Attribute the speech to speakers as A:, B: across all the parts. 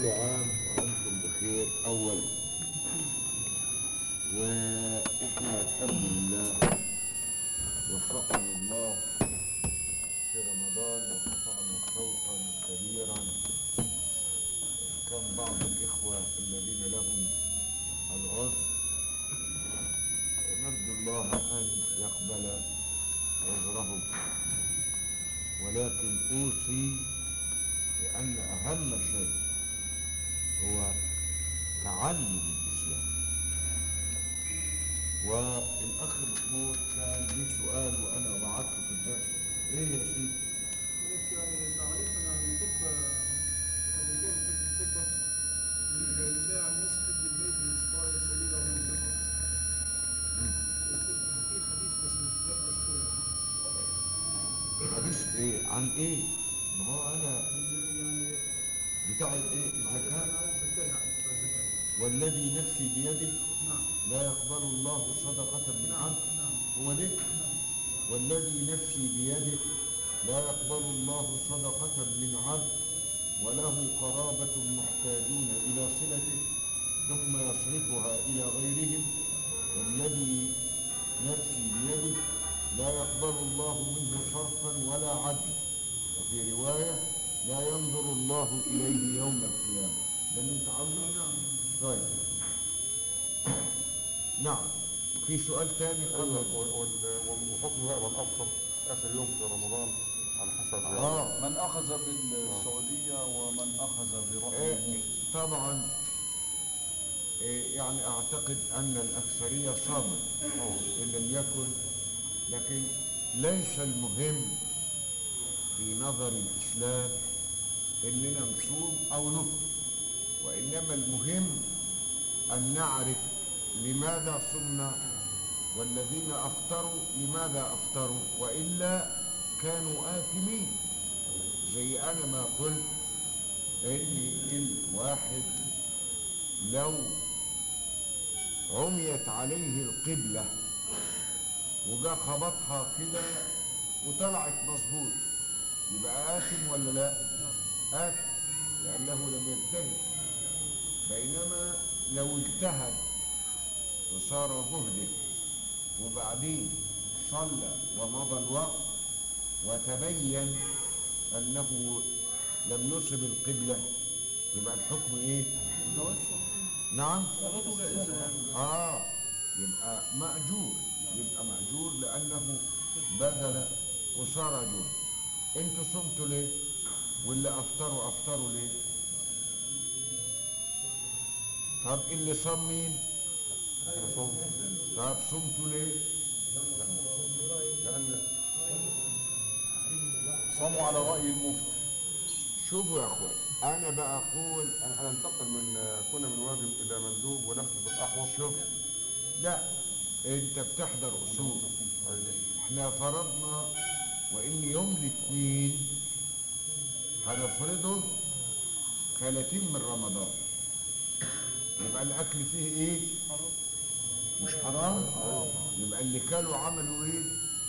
A: كل عام وأنتم بخير أولا وإحنا الحمد لله وفقنا الله في رمضان وقطعنا شوطا كبيرا كان بعض الإخوة الذين لهم العذر نرجو الله أن يقبل عذرهم ولكن أوصي بأن أهم شيء هو تعلم الإسلام والأخ محمود كان لي سؤال وأنا وعدته في الدرس إيه يا سيدي؟
B: يعني تعريفا عن الخطبة موضوع الخطبة بالنسبة لله عن نسخة البيت من استطاع سبيلا ومنطقة وكنت في حديث بس مش لا أذكره
A: حديث إيه؟ عن إيه؟ ما هو أنا
B: يعني
A: بتاع إيه؟ الزكاة
B: على الزكاة يعني الزكاة
A: والذي نفسي بيده
B: نعم
A: لا يقبل الله صدقة من
B: نعم
A: عبد
B: نعم
A: هو ده
B: نعم
A: والذي نفسي بيده لا يقبل الله صدقة من عبد وله قرابة محتاجون إلى صلته ثم يصرفها إلى غيرهم والذي نفسي بيده لا يقبل الله منه صرفا ولا عدلا وفي رواية لا ينظر الله إليه يوم القيامة لم يتعلم
B: نعم
A: طيب نعم في سؤال تاني قبل
C: والحكم بقى من افطر اخر يوم في رمضان على حسب يعني
A: اه
D: من أخذ بالسعودية ومن أخذ برأي
A: إيه،
D: المفتي
A: طبعا إيه، يعني اعتقد ان الاكثريه صامت ان لم يكن لكن ليس المهم في نظر الاسلام اننا نصوم او نفطر وانما المهم ان نعرف لماذا صمنا والذين افطروا لماذا افطروا والا كانوا اثمين زي انا ما قلت ان الواحد لو عميت عليه القبلة وجا خبطها كده وطلعت مظبوط يبقى آثم ولا لا؟ آثم لأنه لم يجتهد بينما لو اجتهد وصار جهده وبعدين صلى ومضى الوقت وتبين أنه لم يصب القبلة يبقى الحكم إيه؟ نعم
B: صلاته جائزة يعني
A: آه يبقى مأجور يبقى مأجور لأنه بذل وصار جهد انتوا صمتوا ليه؟ واللي أفطروا أفطروا ليه؟ طب اللي صام مين؟
C: احنا صوم
A: طب صمتوا ليه؟
C: لان
D: صاموا على رأي المفتي
A: شوفوا يا اخوان انا بقول
C: احنا هننتقل من كنا من واجب الى مندوب وناخد بالاحوط
A: شوف لا انت بتحضر اصول احنا فرضنا وان يوم الاثنين هنفرضه 30 من رمضان يبقى الاكل فيه ايه مش حرام يبقى اللي كانوا عملوا ايه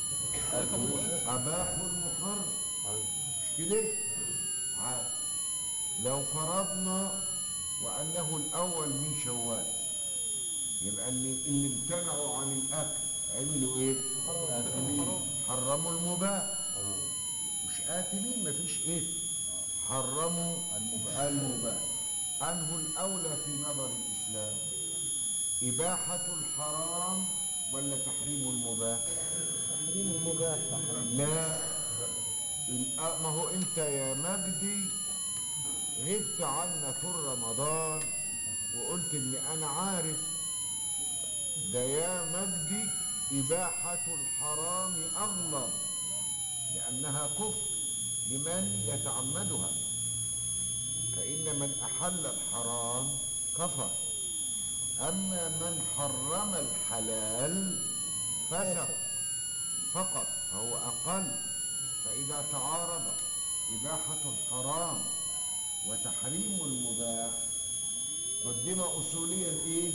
A: اباحوا المحرم مش كده عاد. لو فرضنا وانه الاول من شوال يبقى اللي, اللي امتنعوا عن الاكل عملوا ايه حرموا المباح مش آثمين مفيش ايه حرموا المباح المباح انه الاولى في نظر الاسلام اباحه الحرام ولا تحريم المباح
B: تحريم المباح
A: لا الأ- ما هو انت يا مجدي غبت عنا طول رمضان وقلت ان انا عارف ده يا مجدي اباحة الحرام اغلب لانها كفر لمن يتعمدها فان من احل الحرام كفر اما من حرم الحلال فسق فقط فهو أقل فإذا تعارض إباحة الحرام وتحريم المباح قدم أصوليا إيه؟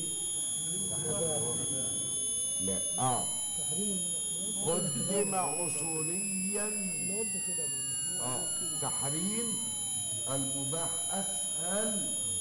A: لا آه
B: تحريم
A: قدم أصوليا
B: نود كده
A: آه تحريم المباح أسهل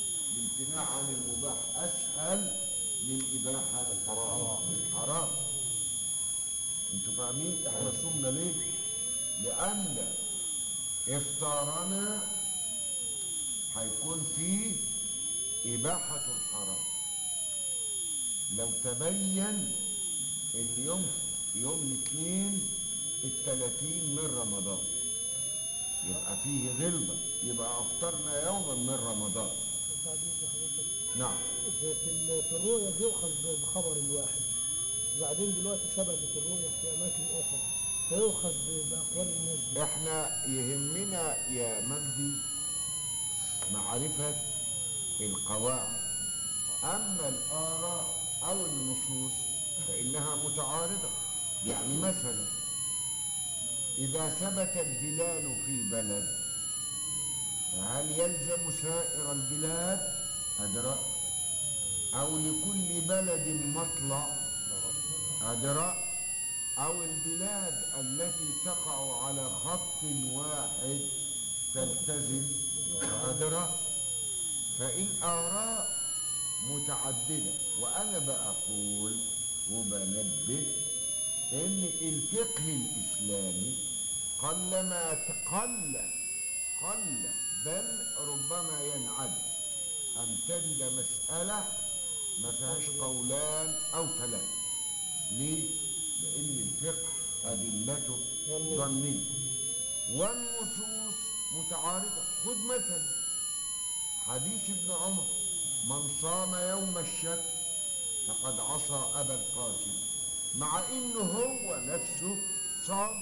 A: الامتناع عن المباح أسهل من إباحة
C: الحرام.
A: الحرام انتوا فاهمين احنا صمنا ليه لأن إفطارنا هيكون فيه إباحة الحرام لو تبين ان يوم يوم الاثنين الثلاثين من رمضان يبقى فيه غلبة يبقى افطرنا يوما من رمضان
E: بعد إذن حضرتك
A: نعم
E: في ال- في الرؤيا بيؤخذ بخبر الواحد وبعدين دلوقتي ثبتت الرؤيا في أماكن أخرى فيؤخذ ب- بأقوال الناس دي
A: احنا يهمنا يا مجدي معرفة القواعد اما الاراء او النصوص فانها متعارضة يعني مثلا اذا ثبت الهلال في بلد فهل يلزم سائر البلاد أدرى أو لكل بلد مطلع أدرى أو البلاد التي تقع على خط واحد تلتزم أدرى فإن آراء متعددة وأنا بقول وبنبه إن الفقه الإسلامي قلما تقل قل بل ربما ينعدم أن تجد مسألة ما فيهاش قولان أو ثلاثة ليه؟ لأن الفقه أدلته ظنية والنصوص متعارضة خذ مثلا حديث ابن عمر من صام يوم الشك فقد عصى أبا القاسم مع إنه هو نفسه صام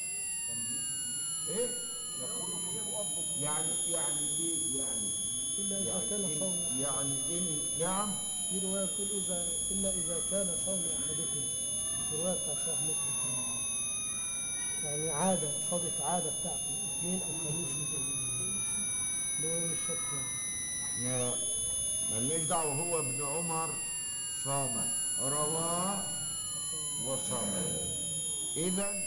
A: إيه؟ يعني يعني إيه يعني
E: إلا إذا
A: يعني
E: كان
A: إن
E: صوم
A: يعني إن نعم
E: في رواية تقول إذا إلا إذا كان صوم أحدكم في رواية بتاع صحيح مسلم كمان. يعني عادة صادف عادة بتاعته اثنين أو خميس وكده اللي هو يوم الشك يعني
A: احنا مالناش دعوه هو ابن عمر صام رواه وصام اذا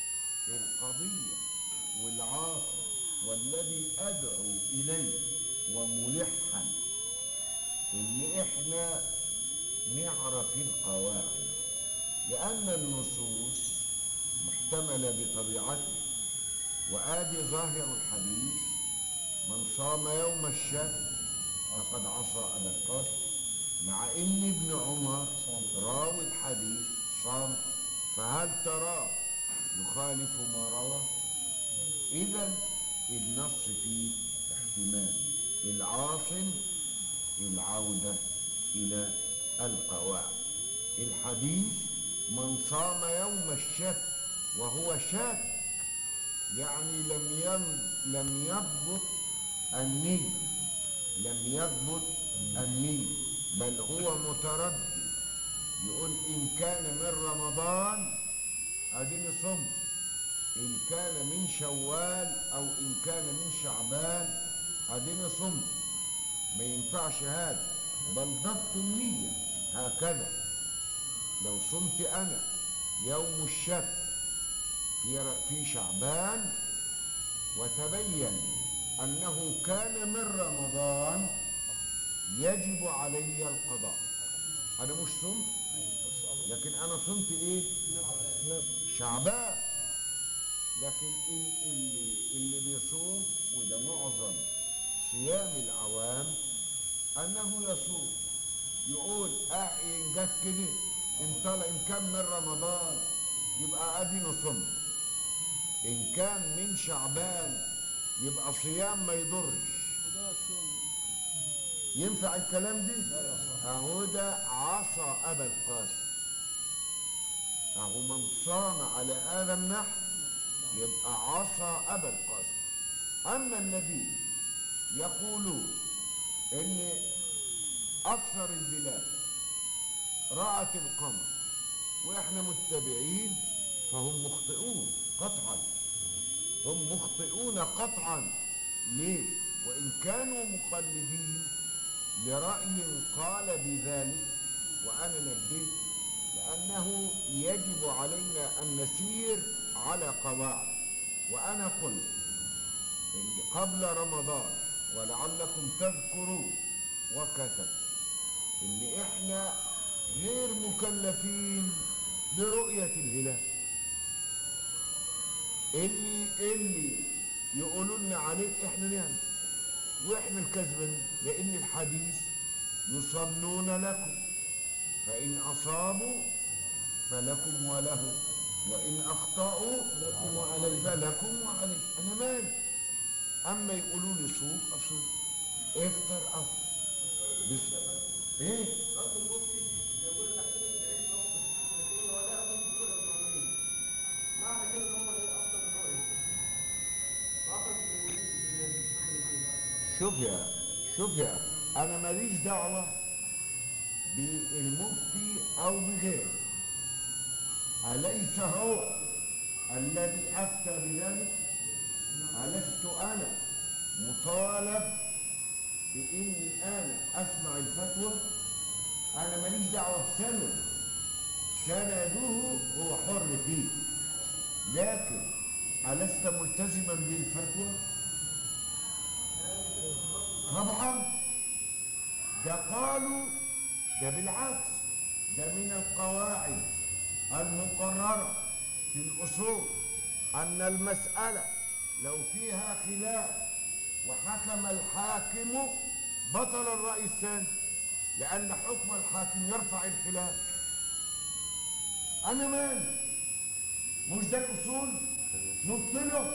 A: القضيه والعاصي والذي ادعو اليه وملحا ان احنا نعرف القواعد لان النصوص محتمله بطبيعته وادي ظاهر الحديث من صام يوم الشك فقد عصى ابا القاسم مع ان ابن عمر راوي الحديث صام فهل ترى يخالف ما روى اذا النص فيه احتمال العاصم العوده الى القواعد الحديث من صام يوم الشك وهو شاك يعني لم يم لم يضبط النية لم يضبط النية بل هو متردد يقول إن كان من رمضان أديني صمت إن كان من شوال أو إن كان من شعبان أديني صمت ما ينفعش هذا بل ضبط النية هكذا لو صمت أنا يوم الشك في في شعبان وتبين أنه كان من رمضان يجب علي القضاء أنا مش صمت لكن أنا صمت إيه؟ شعبان لكن ال- اللي, اللي بيصوم وده معظم صيام العوام أنه يصوم يقول اه إن جت كده إن طلع إن كان من رمضان يبقى أدينا صمت إن كان من شعبان يبقى صيام ما يضرش ينفع الكلام دي اهو ده عصى ابا القاسم اهو من صام على هذا النحو يبقى عصى ابا القاسم اما الذين يقولون ان اكثر البلاد رأت القمر واحنا متبعين فهم مخطئون قطعا هم مخطئون قطعا ليه وإن كانوا مقلدين لرأي قال بذلك وأنا نبهت لأنه يجب علينا أن نسير على قواعد وأنا قلت إن قبل رمضان ولعلكم تذكرون وكتب ان احنا غير مكلفين برؤية الهلال اللي اللي يقولوا لنا عليه احنا نعمل واحنا الكذبين لان الحديث يصلون لكم فان اصابوا فلكم وله وان اخطاوا
E: لكم وعليه.
A: فلكم وعليه انا مالي اما يقولوا لي صوم اصوم افطر افطر بس ايه
B: معنى كده ان هم ايه افضل من رؤيه اعتقد
A: شوف يا شوف يا انا ماليش دعوه بالمفتي او بغيره اليس هو الذي افتى بذلك الست انا مطالب باني انا اسمع الفتوى انا ماليش دعوه بسند سنده هو حر فيه لكن ألست ملتزما بالفتوى؟ طبعا ده قالوا ده بالعكس ده من القواعد المقررة في الأصول أن المسألة لو فيها خلاف وحكم الحاكم بطل الرأي الثاني لأن حكم الحاكم يرفع الخلاف أنا مالي مش ده الأصول نبطله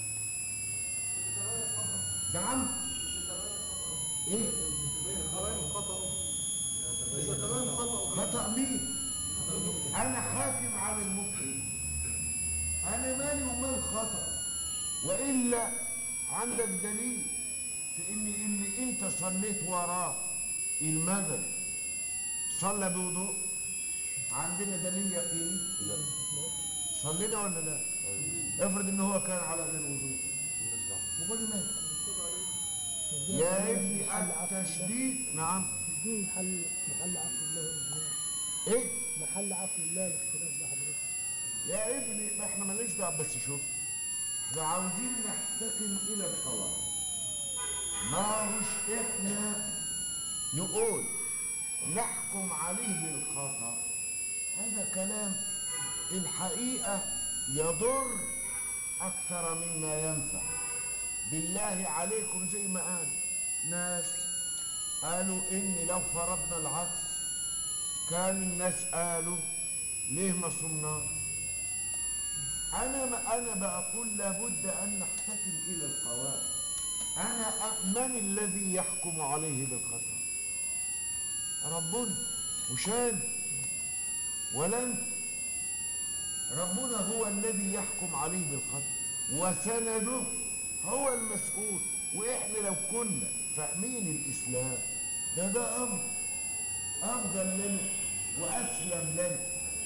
A: نعم ايه
B: تبين خطأ اذا تبين خطأ
A: خطأ مين انا حاكم على المفتي انا مالي ومال خطأ والا عندك دليل في ان اللي انت صليت وراه المغرب صلى بوضوء عندنا دليل يقيني
C: لا
A: صلينا ولا لا
C: أيوة.
A: افرض ان هو كان على غير وضوء
C: مالناش دعوة.
A: وبعد مات
E: دي
A: يا
E: محل-
A: ابني
E: محل عفو الله.
A: التشديد نعم
E: دي محل محل عفو الله والإجماع.
A: ايه
E: محل عفو الله الاختلاف ده حضرتك
A: يا ابني ما احنا مالناش دعوه بس شوف احنا عاوزين نحتكم الى القواعد ما هوش احنا نقول نحكم عليه بالخطا هذا كلام الحقيقه يضر اكثر مما ينفع بالله عليكم زي ما قال ناس قالوا ان لو فرضنا العكس كان الناس قالوا ليه ما صمناه انا ما انا بقول لابد ان نحتكم الى القواعد انا أ- من الذي يحكم عليه بالخطا ربنا وشان ولا انت ربنا هو الذي يحكم عليه بالخطا وسنده هو المسؤول واحنا لو كنا فاهمين الاسلام ده ده امر افضل لنا واسلم لنا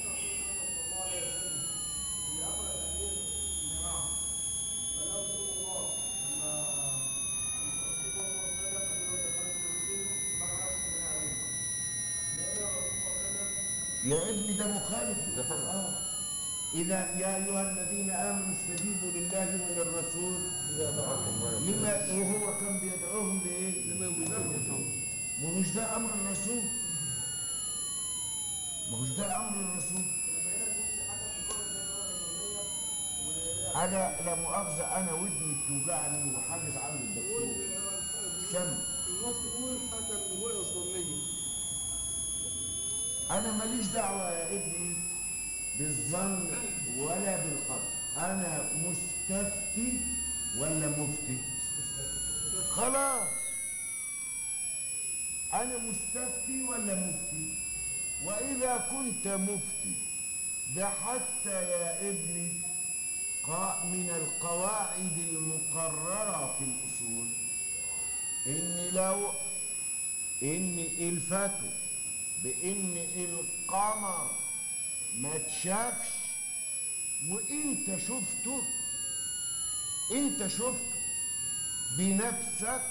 A: يا ابني ده مخالف للقرآن إذا يا أيها الذين آمنوا استجيبوا لله وللرسول
C: دعاكم ما يقول.
A: لما وهو كان بيدعوهم لإيه؟ لما ما هوش ده أمر الرسول ما هوش ده أمر الرسول أنا لا مؤاخذة أنا ودني بتوجعني وحاجز عند الدكتور سم
B: الناس تقول حكم رؤية ظنية
A: انا ماليش دعوه يا ابني بالظن ولا بالخطا انا مستفتي ولا مفتي خلاص انا مستفتي ولا مفتي واذا كنت مفتي ده حتى يا ابني قا- من القواعد المقرره في الاصول ان لو ان الفتوى بان القمر ما تشافش وانت شفته انت شفته بنفسك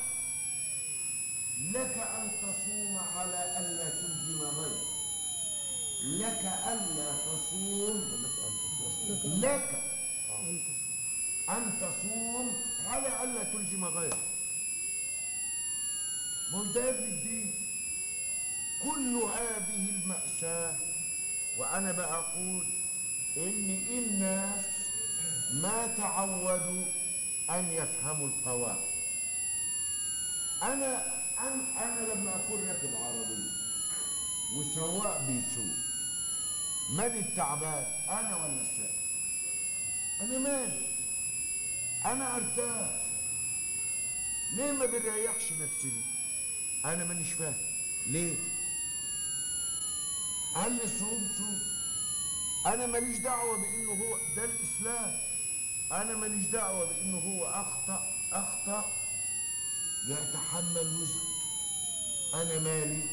A: لك ان تصوم على الا تلزم غيرك لك الا تصوم لك
E: أنت
A: أن تصوم على ألا تلزم غيرك ما هو ده ابن الدين كل هذه المأساة وأنا بقول إن الناس ما تعودوا أن يفهموا القواعد أنا أنا أنا لما أكون راكب عربية وسواق بيسوق مالي التعبان أنا ولا السائق أنا مالي أنا أرتاح ليه ما بنريحش نفسنا أنا مانيش فاهم ليه قال لي صوم صوم أنا ماليش دعوة بإنه هو ده الإسلام أنا ماليش دعوة بإنه هو أخطأ أخطأ يتحمل وزره أنا مالي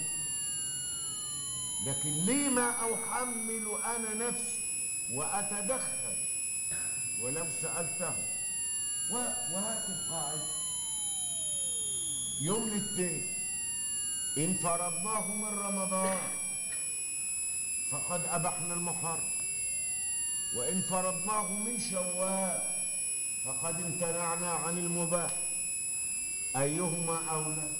A: لكن ليه ما أحمل أنا نفسي وأتدخل ولو سألته و- وهات القاعدة يوم الاثنين إن فرضناه من رمضان فقد أبحنا المحرم وإن فرضناه من شوال فقد امتنعنا عن المباح أيهما أولى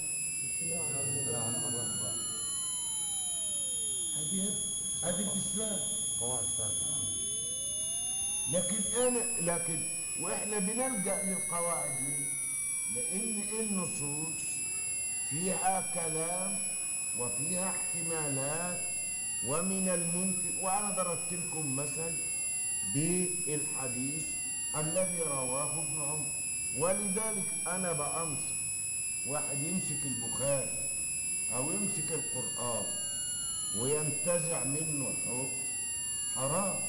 A: هذه هذه الإسلام
C: قواعد فعلا
A: لكن انا لكن واحنا بنلجا للقواعد ليه؟ لان النصوص فيها كلام وفيها احتمالات ومن الممكن وانا ضربت لكم مثل بالحديث الذي رواه ابن عمر ولذلك انا بانصح واحد يمسك البخاري او يمسك القران وينتزع منه الحكم حرام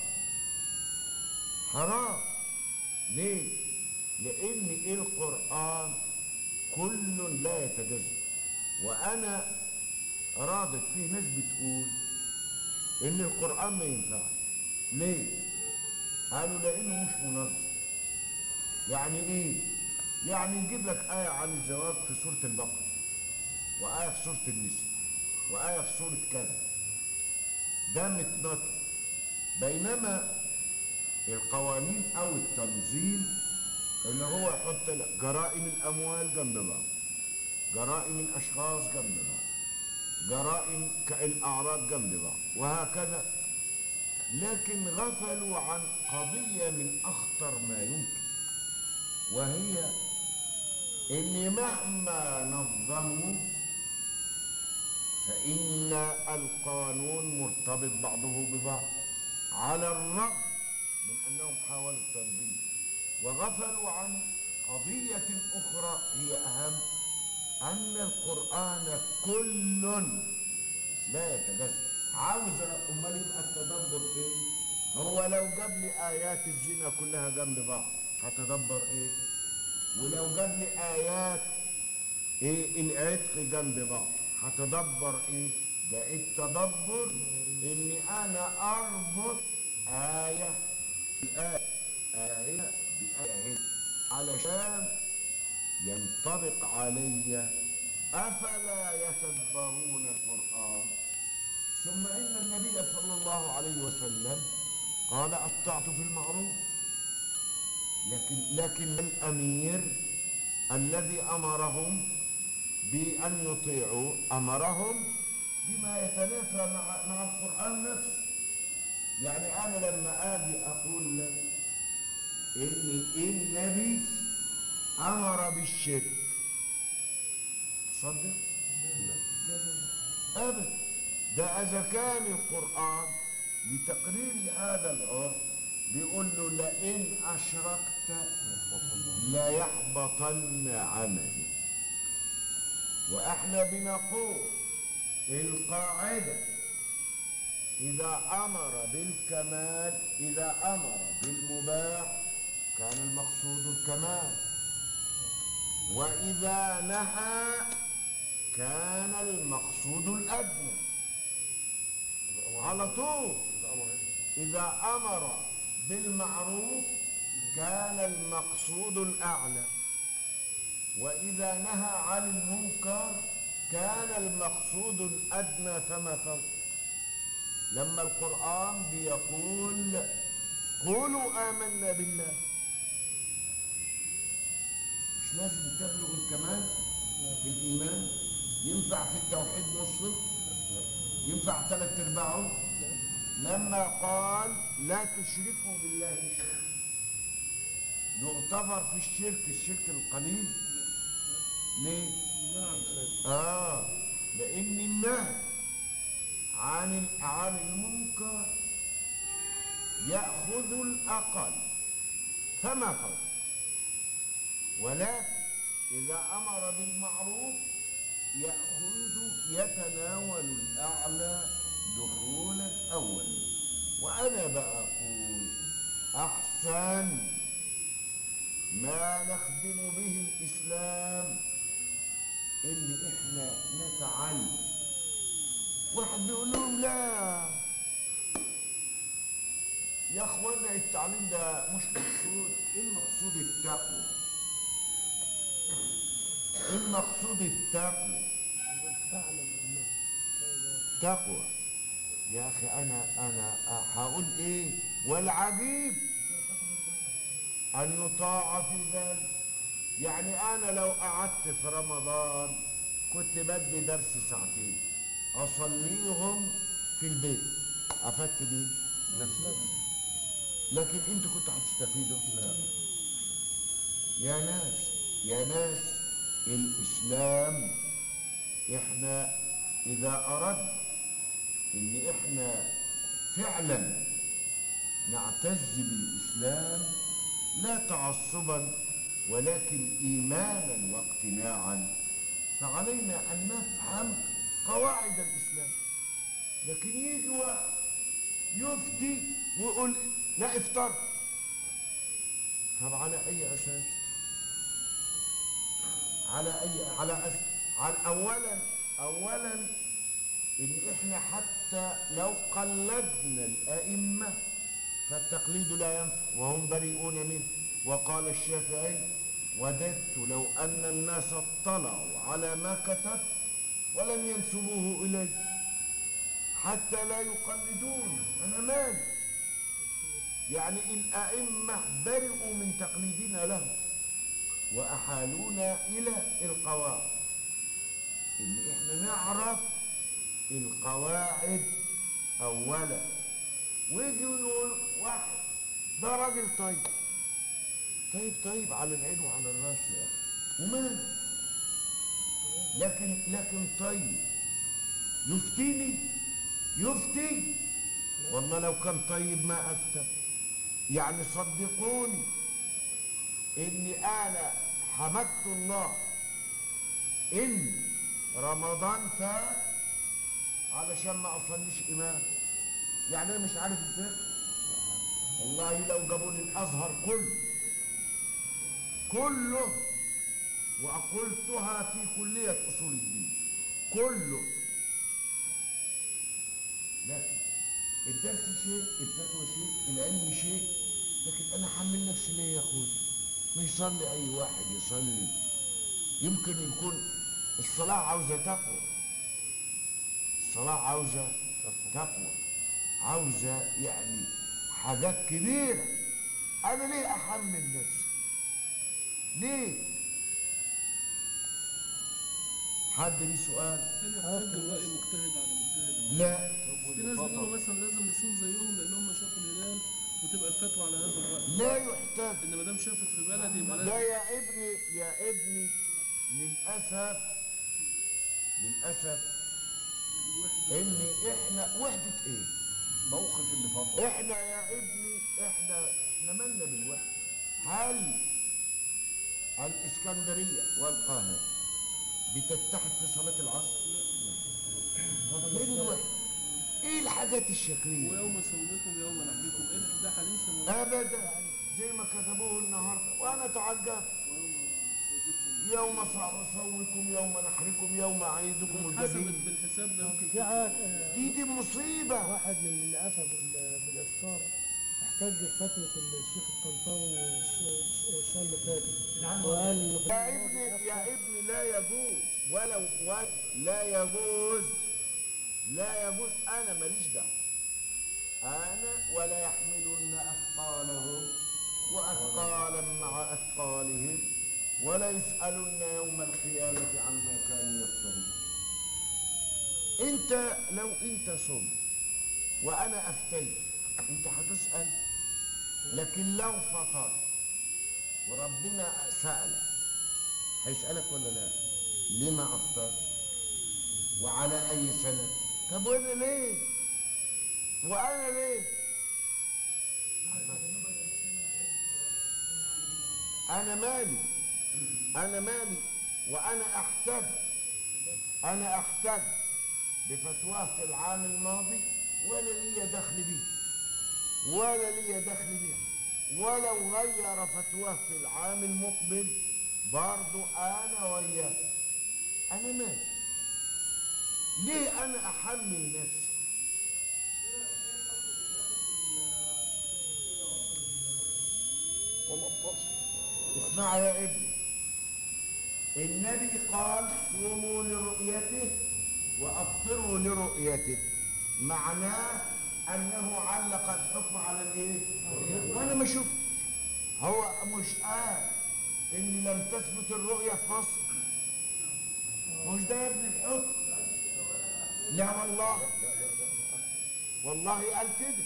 A: حرام ليه لان القران كل لا يتجزا وانا رادت فيه ناس بتقول ان القران ما ينفعش ليه قالوا لانه مش منظم يعني ايه يعني يجيب لك ايه عن الزواج في سوره البقره وايه في سوره النساء وايه في سوره كذا ده متنطق بينما القوانين او التنظيم اللي هو يحط لك جرائم الاموال جنب بعض جرائم الاشخاص جنب بعض جرائم الاعراض جنب بعض وهكذا لكن غفلوا عن قضيه من اخطر ما يمكن وهي ان مهما نظموا فان القانون مرتبط بعضه ببعض على الرغم من انهم حاولوا التنظيم وغفلوا عن قضيه اخرى هي اهم ان القران كل لا يتجزا عاوز امال يبقى التدبر ايه هو لو جاب لي ايات الزنا كلها جنب بعض هتدبر ايه ولو جاب لي ايات ايه العتق جنب بعض هتدبر ايه ده التدبر اني انا اربط ايه بآية آية بآية علشان ينطبق علي أفلا يتدبرون القرآن ثم إن النبي صلى الله عليه وسلم قال الطاعة في المعروف لكن لكن الأمير الذي أمرهم بأن يطيعوا أمرهم بما يتنافى مع مع القرآن نفسه يعني أنا لما أجي أقول لك إن النبي أمر بالشرك تصدق؟ أبدا ده إذا كان القرآن لتقرير هذا العرف بيقول له لئن أشركت لا يحبطن عملي وإحنا بنقول القاعدة إذا أمر بالكمال إذا أمر بالمباح كان المقصود الكمال وإذا نهى كان المقصود الأدنى على طول إذا أمر بالمعروف كان المقصود الأعلى وإذا نهى عن المنكر كان المقصود الأدنى فما فوق لما القرآن بيقول قولوا آمنا بالله مش لازم تبلغ الكمال في الإيمان ينفع في التوحيد نصه ينفع ثلاث ارباعه لما قال لا تشركوا بالله شيئا يعتبر في الشرك الشرك القليل ليه
B: نعم
A: اه لان النهي عن ال- عن المنكر ياخذ الاقل فما فوق ولكن اذا امر بالمعروف ياخذ يتناول الاعلى دخولا اولا وانا بقول احسن ما نخدم به الاسلام ان احنا نتعلم واحد بيقول لهم لا يا اخوانا التعليم ده مش مقصود المقصود التقوى المقصود التقوى
E: فاعلم انه
A: تقوى يا اخي انا انا هقول ايه والعجيب ان يطاع في ذلك يعني انا لو قعدت في رمضان كنت بدي درس ساعتين اصليهم في البيت افدت مين لكن انتوا كنتوا هتستفيدوا يا ناس يا ناس الاسلام احنا اذا اردنا ان احنا فعلا نعتز بالاسلام لا تعصبا ولكن ايمانا واقتناعا فعلينا ان نفهم قواعد الاسلام لكن يجي واحد يفتي ويقول لا افطر طب على اي اساس على اي على أس... على اولا اولا ان احنا حتى لو قلدنا الائمه فالتقليد لا ينفع وهم بريئون منه وقال الشافعي وددت لو ان الناس اطلعوا على ما كتبت ولم ينسبوه الي حتى لا يقلدون انا مالي يعني الائمه برئوا من تقليدنا لهم واحالونا الى القواعد ان احنا نعرف القواعد اولا ويجي نقول واحد ده راجل طيب طيب طيب على العين وعلى الراس يا اخي ومال لكن لكن طيب يفتيني يفتي والله لو كان طيب ما افتى يعني صدقوني اني انا حمدت الله ان رمضان فات علشان ما اصليش امام يعني انا مش عارف الفقه والله لو جابوا لي الازهر كله كله وقلتها في كليه اصول الدين كله لكن الدرس شيء الفتوى شيء العلم شيء لكن انا حمل نفسي ليه يا اخوي ما يصلي اي واحد يصلي يمكن يكون الصلاه عاوزه تقوى الصلاه عاوزه تقوى عاوزه يعني حاجات كبيره انا ليه احمل نفسي ليه حد ليه سؤال
B: هل الرأي مجتهد على مجتهد
A: لا
B: في ناس بيقولوا مثلا لازم نصوم زيهم لان هم شافوا الهلال وتبقى الفتوى على هذا الرأي
A: لا يحتاج
B: ان ما دام شافت في بلد يبقى
A: لا
B: لازم
A: يا ابني يا ابني للأسف للأسف إن إحنا وحدة إيه؟
D: موقف اللي فضل
A: إحنا يا ابني إحنا إحنا مالنا بالوحدة هل الإسكندرية والقاهرة بتتحد في صلاة العصر؟ طب فين الوحدة؟ إيه الحاجات الشكلية؟
B: ويوم صومكم يوم نحركم ايه ده حديث ويوم
A: أبدا زي ما كتبوه النهارده وأنا تعجبت يوم صومكم يوم نحركم يوم عيدكم
B: حسبت
A: الجديد
B: بالحساب ده يمكن
E: في عاد آه،
A: دي دي مصيبة
E: واحد من اللي أتى بال- بالإفطار احتج بفتوى الشيخ الطنطاوي الس- السنة اللي فاتت وقال إنه في
A: يا
E: الموضوع
A: ابني
E: ده
A: يا ابني لا يجوز ولو و- لا يجوز لا يجوز أنا ماليش دعوة أنا ولا يحملن أثقالهم وأثقالا مع أثقالهم ولا يسألن يوم القيامة عما كانوا يفترون انت لو انت صمت وانا افتيت انت هتسال لكن لو فطرت وربنا سالك هيسالك ولا لا لما افطرت وعلى اي سنه طب وانا ليه وانا ليه انا مالي انا مالي وانا احتج انا احتج بفتواه في العام الماضي ولا لي دخل بيه ولا لي دخل بيه ولو غير فتواه في العام المقبل برضو انا وياه انا مالي ليه انا احمل نفسي
C: والله أفضل
A: اسمع يا ابني النبي قال صوموا لرؤيته وافطروا لرؤيته معناه انه علق الحكم على الايه وانا ما شفتش هو مش قال ان لم تثبت الرؤيه في مصر مش ده يا ابن الحكم لا والله والله قال كده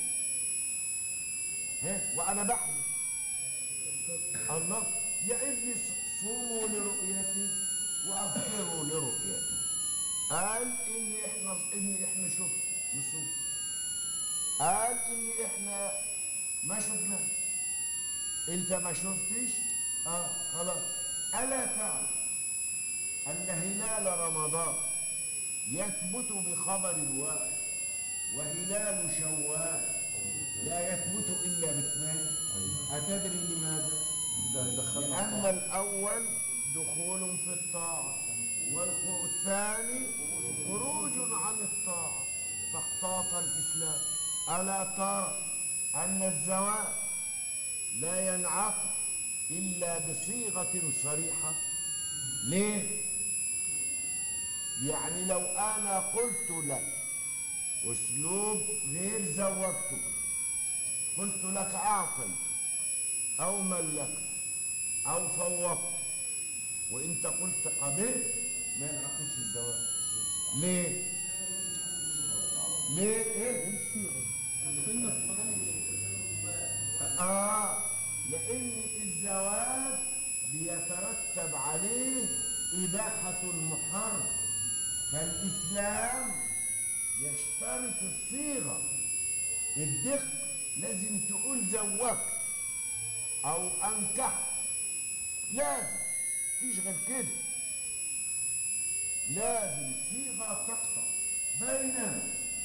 A: ها وانا بحلف الله يا ابني صوموا لرؤيتي وافطروا لرؤيتي قال ان احنا ان احنا شفنا نصوم قال ان احنا ما شفنا انت ما شفتش اه خلاص الا تعلم ان هلال رمضان يثبت بخبر واحد وهلال شوال لا يثبت الا باثنين اتدري لماذا
D: ده يدخلنا
A: لأن الأول دخول في الطاعة والثاني خروج عن الطاعة فاحتاط الإسلام ألا ترى أن الزواج لا ينعقد إلا بصيغة صريحة ليه؟ يعني لو أنا قلت لك أسلوب غير زوجتك قلت لك أعطيتك أو ملكت أو فوضت وأنت قلت قبلت ما ينعقدش الزواج ليه؟ ليه؟ إيه؟ آه لأن الزواج بيترتب عليه إباحة المحرم فالإسلام يشترط الصيغة الدق لازم تقول زوجت او انكحت لازم مفيش غير كده لازم صيغه تقطع بينما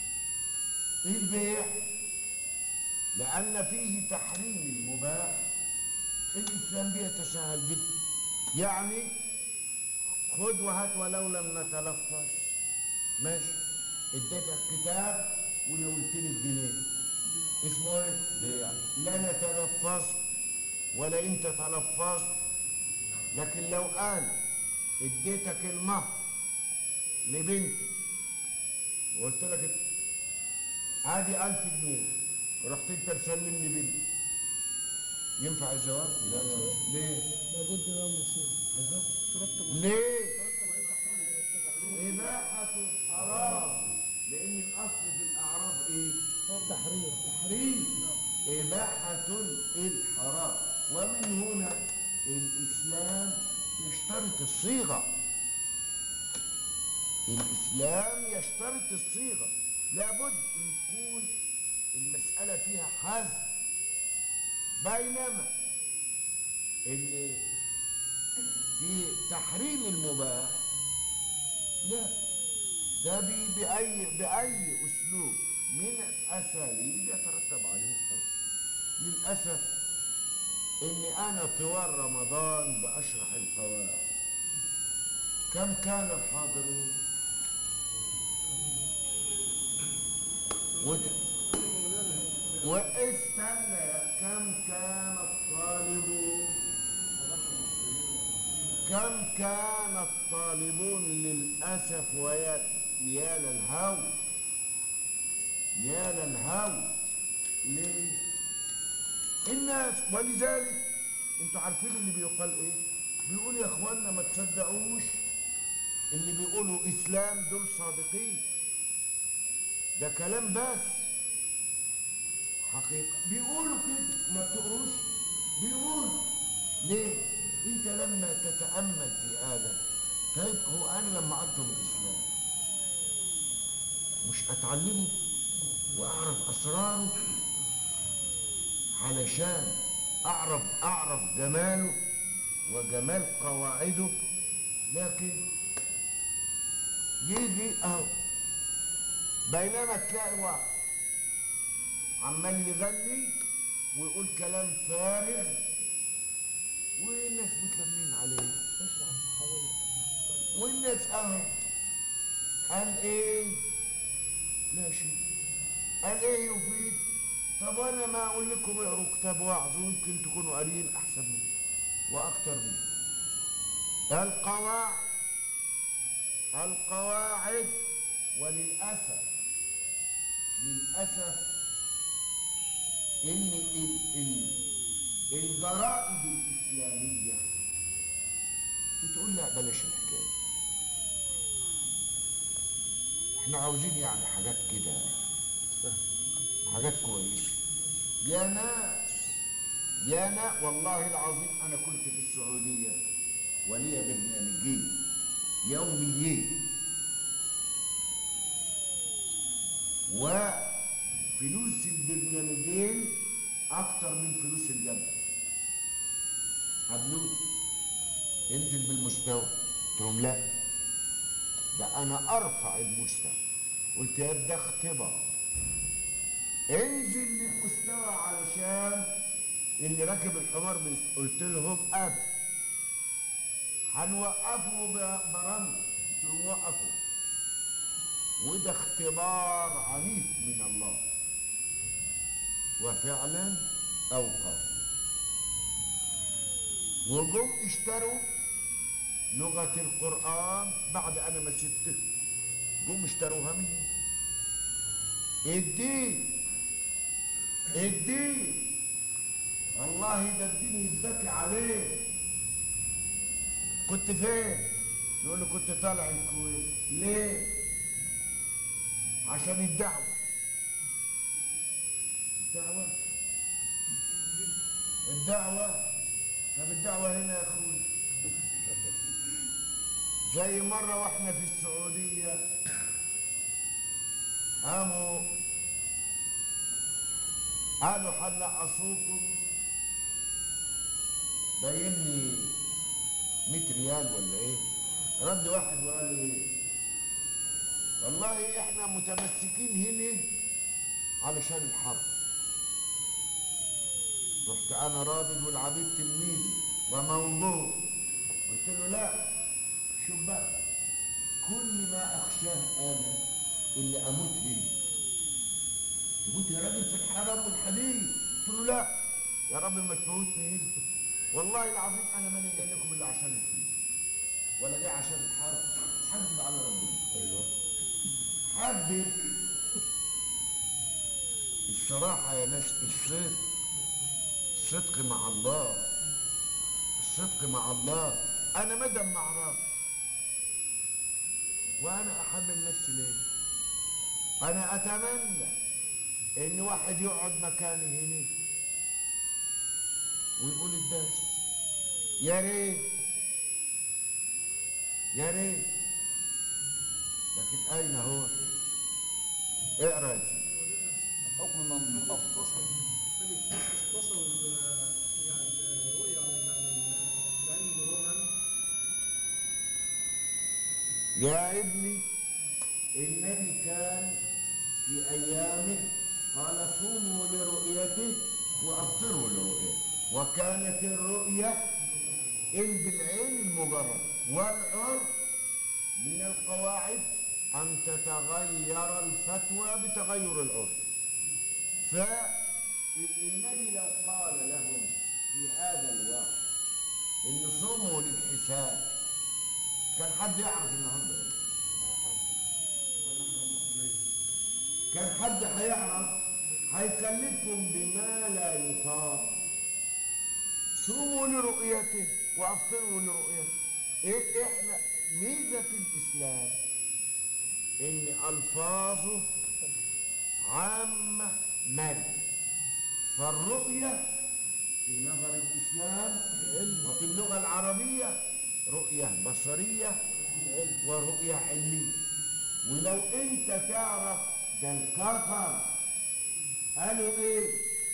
A: البيع لان فيه تحريم المباح الاسلام بيتساهل جدا يعني خد وهات ولو لم نتلفظ ماشي اديتك كتاب ونولت لي الجنيه اسمه ايه؟
D: بيع
A: لا نتلفظ ولا انت تلفظت لكن لو انا اديتك المهر لبنتي وقلت لك ادي ألف جنيه رحت انت تسلمني بنتي ينفع الزواج؟
D: لا يا
A: ليه؟
E: لابد من المصير
A: ليه؟ إباحة الحرام لأن الأصل في الأعراض إيه؟
E: تحرير
A: تحريم إباحة الحرام ومن هنا الإسلام يشترط الصيغة الإسلام يشترط الصيغة لابد أن تكون المسألة فيها حزم بينما اللي في تحريم المباح لا ده بي بأي بأي أسلوب من الأساليب يترتب عليه الحكم للأسف إني أنا طوال رمضان بأشرح القواعد كم كان الحاضرون؟ وت... واستنى كم كان الطالبون كم كان الطالبون للأسف ويا يا للهوى يا للهوى ليه؟ الناس ولذلك انتوا عارفين اللي بيقال ايه؟ بيقول يا اخوانا ما تصدقوش اللي بيقولوا اسلام دول صادقين ده كلام بس حقيقة بيقولوا كده ما بتقروش بيقولوا ليه انت لما تتأمل في هذا طيب هو انا لما اطلب الاسلام مش اتعلمه واعرف اسراره علشان اعرف اعرف جماله وجمال قواعده لكن يجي اهو بينما تلاقي واحد عمال يغني ويقول كلام فارغ والناس متلمين عليه
E: اشرح الصحابية
A: والناس اهو قال ايه ماشي قال ايه يفيد طب وانا ما اقول لكم اقروا كتاب واعظ ويمكن تكونوا قاريين احسن مني واكتر مني القواعد القواعد وللاسف للاسف ان ال- ال- الجرائد الاسلاميه بتقول لا بلاش الحكايه احنا عاوزين يعني حاجات كده حاجات كويسه يا ناس يا ناس والله العظيم انا كنت في السعوديه ولي برنامجين يوميين وفلوس البرنامجين اكتر من فلوس الجامعه قبلوني انزل بالمستوى قلت لهم لا ده انا ارفع المستوى قلت يا ده اختبار انزل للمستوى علشان اللي راكب الحمار بيس قلت لهم اب هنوقفه ب- برمل قلت لهم وقفوا وده اختبار عنيف من الله وفعلا اوقف وجم اشتروا لغة القرآن بعد أنا ما سبته جم اشتروها مني الدين الدين والله ده الدين يزكي عليه كنت فين؟ يقول لي كنت طالع الكويت ليه؟ عشان الدعوة الدعوة الدعوة طب الدعوة هنا يا اخوي زي مرة واحنا في السعودية قاموا قالوا هنقصوكم باينني 100 ريال ولا ايه رد واحد وقال ايه والله احنا متمسكين هنا علشان الحرب رحت انا راضي والعبيد تلميذي وموضوع قلت له لا شوف بقى كل ما اخشاه انا اللي اموت هنا تموت يا راجل في الحرم والحديد قلت له لا يا رب ما تموتني هنا والله العظيم انا ماني جاي لكم الا عشان الفلوس ولا جاي عشان الحرب حسب على ربنا
C: ايوه
A: حدد الصراحة يا ناس الصدق الصدق مع الله الصدق مع الله أنا مدى ما أعرفش وأنا أحمل نفسي ليه؟ أنا أتمنى إن واحد يقعد مكاني هنا ويقول الدرس يا ريت يا ريت لكن أين هو؟ اقرأ يا سيدي.
D: حكم من أفطر
B: اتصل يعني رؤية على العلم بالروح يعني
A: يا ابني النبي كان في ايامه قال صوموا لرؤيته وافطروا لرؤيته وكانت الرؤية إن بالعين المجرد والعرف من القواعد أن تتغير الفتوى بتغير العرف فالنبي لو قال لهم في هذا الوقت إن صوموا للحساب كان حد يعرف النهارده إيه؟ كان حد هيعرف هيكلفهم بما لا يطاق صوموا لرؤيته وافطروا لرؤيته ايه احنا ميزه الاسلام ان الفاظه عامة مرئي فالرؤية في نظر الإسلام وفي اللغة العربية رؤية بصرية ورؤية علمية ولو انت تعرف ده الكفر قالوا ايه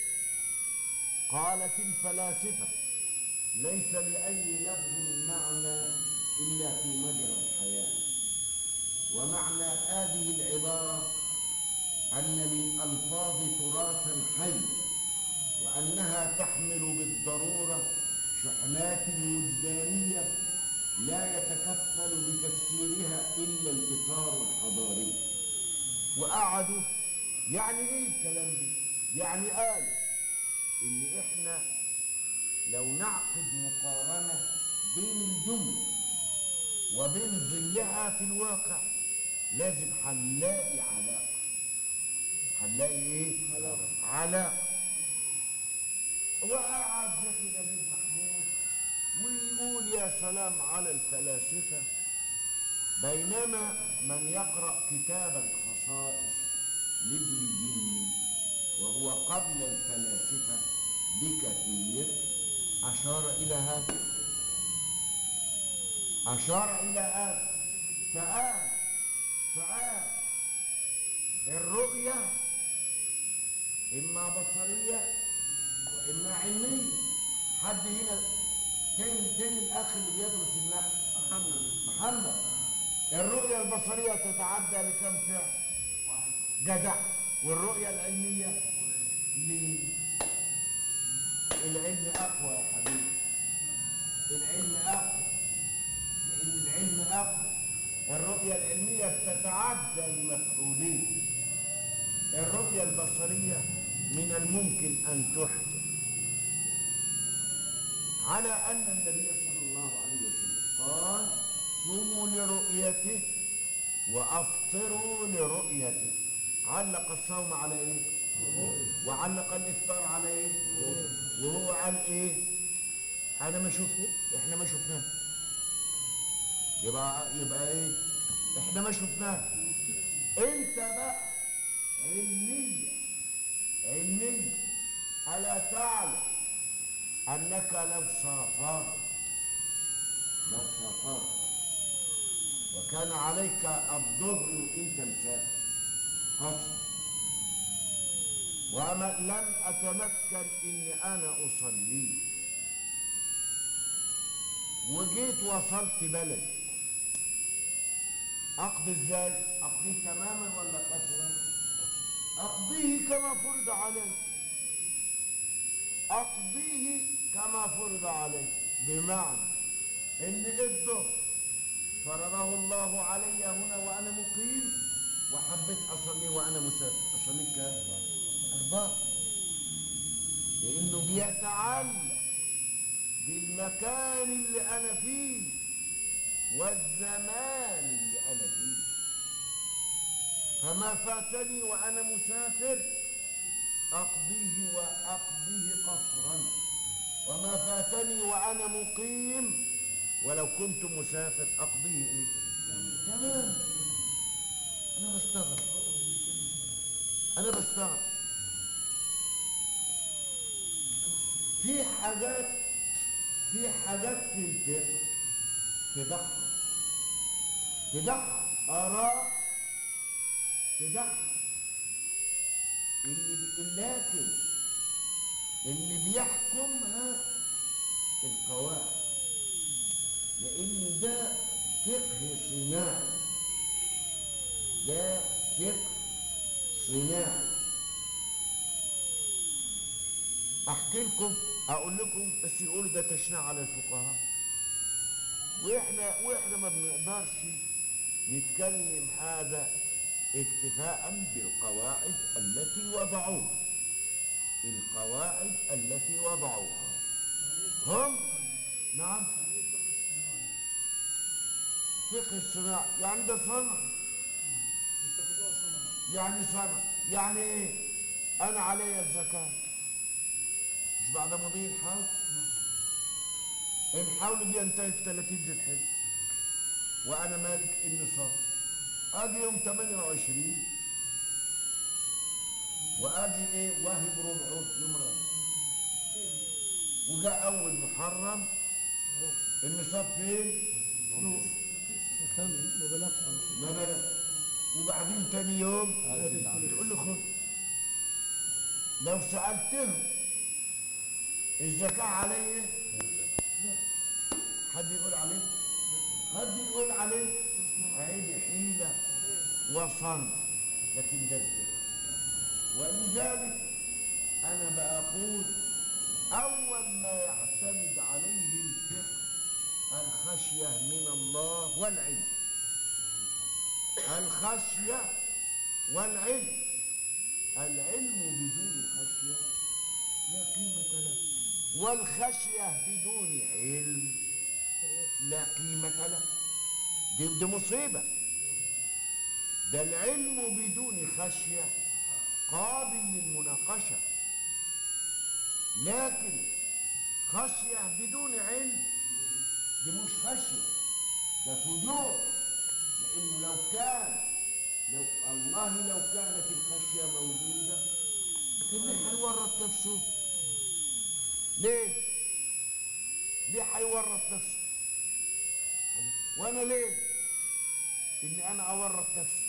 A: قالت الفلاسفة ليس لأي لفظ معنى إلا في مجرى الحياة ومعنى هذه العبارة أن للألفاظ تراثا حي وأنها تحمل بالضرورة شحنات وجدانية لا يتكفل بتفسيرها إلا الإطار الحضاري وقعدوا يعني إيه الكلام ده؟ يعني قالوا إن إحنا لو نعقد مقارنة بين الجملة وبين ظلها في الواقع لازم هنلاقي علاقة هنلاقي ايه؟ علاقة وقعد زكي نجيب محمود ويقول يا سلام على الفلاسفة بينما من يقرأ كتاب الخصائص لابن جني وهو قبل الفلاسفة بكثير أشار إلى هذا أشار إلى هذا فقال فقال الرؤية إما بصرية وإما علمية حد هنا فين فين الأخ اللي بيدرس النحو؟ محمد محمد الرؤية البصرية تتعدى لكم فعل؟ جدع والرؤية العلمية ليه؟ العلم أقوى يا حبيبي العلم أقوى لأن العلم أقوى الرؤية العلمية بتتعدى المفعولين الرؤية البصرية من الممكن أن تحدث على أن النبي صلى الله عليه وسلم قال صوموا لرؤيته وأفطروا لرؤيته علق الصوم على إيه؟ وعلق الإفطار على إيه؟ وهو عن إيه؟ أنا ما شفته إحنا ما شفناه يبقى يبقى إيه؟ إحنا ما شفناه أنت بقى علميا علميا ألا تعلم أنك لو سافرت لو سافرت وكان عليك الظهر وأنت مسافر حصل وما لم أتمكن إن أنا أصلي وجيت وصلت بلد أقضي إزاي؟ أقضيه تماما ولا قسرا؟ أقضيه كما فرض علي أقضيه كما فرض علي بمعنى إن الظهر فرضه الله علي هنا وأنا مقيم وحبيت أصلي وأنا مسافر أصلي كام؟ أربعة لأنه بيتعلق بالمكان اللي أنا فيه والزمان اللي أنا فيه فما فاتني وأنا مسافر أقضيه وأقضيه قصرا وما فاتني وأنا مقيم ولو كنت مسافر أقضيه إيه؟ تمام أنا بستغرب أنا بستغرب في حاجات في حاجات في الفقه تضحك تضحك آراء تضحك اللي بي- لكن اللي بيحكمها القواعد لأن ده فقه صناعي ده فقه صناعي احكي لكم اقول لكم بس يقولوا ده تشنيع على الفقهاء واحنا واحنا ما بنقدرش نتكلم هذا اكتفاء بالقواعد التي وضعوها القواعد التي وضعوها هم نعم فقه الصناعة يعني ده صنع
B: اتخذوها صنعا
A: يعني صنع يعني ايه انا علي الزكاة مش بعد مضي الحول الحول بينتهي في 30 ذي الحجة وانا مالك النصاب ادي يوم 28 وادي ايه واهب ربعه لمرأة وجاء اول محرم النصاب فين
E: كم ما بلغش
A: ما بلغ وبعدين تاني يوم تقول له خد لو سألتهم الزكاة علي لا. حد يقول عليه حد يقول عليه هيدي حيلة وصن لكن ده الفقه ولذلك أنا بقول أول ما يعتمد عليه الفقه الخشية من الله والعلم الخشية والعلم العلم بدون خشية لا قيمة له والخشية بدون علم لا قيمة له دي, دي مصيبة ده العلم بدون خشية قابل للمناقشة لكن خشية بدون علم دي مش خشية ده فجور لأنه لو كان لو الله لو كانت الخشية موجودة كان هيورط نفسه ليه؟ ليه هيورط نفسه؟ وأنا ليه؟ إني أنا أورط نفسي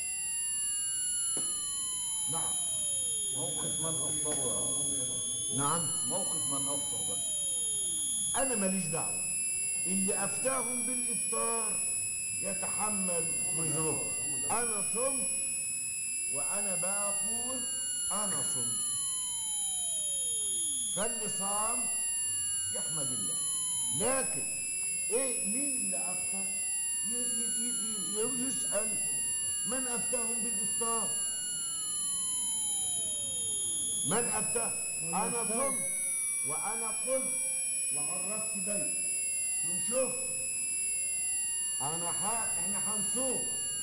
A: نعم
D: موقف من أفطر
A: نعم
D: موقف من أفطر بس
A: أنا ماليش دعوة اللي أفتاهم بالإفطار يتحمل وزره أنا صمت وأنا بقول أنا صمت فاللي صام يحمد الله لكن إيه مين اللي أفطر ي- ي- ي- ي- يسأل من أفتاهم بالإفطار من أفتاه أنا صمت وأنا قلت وعرفت بيت ونشوف انا ح... احنا هنصوم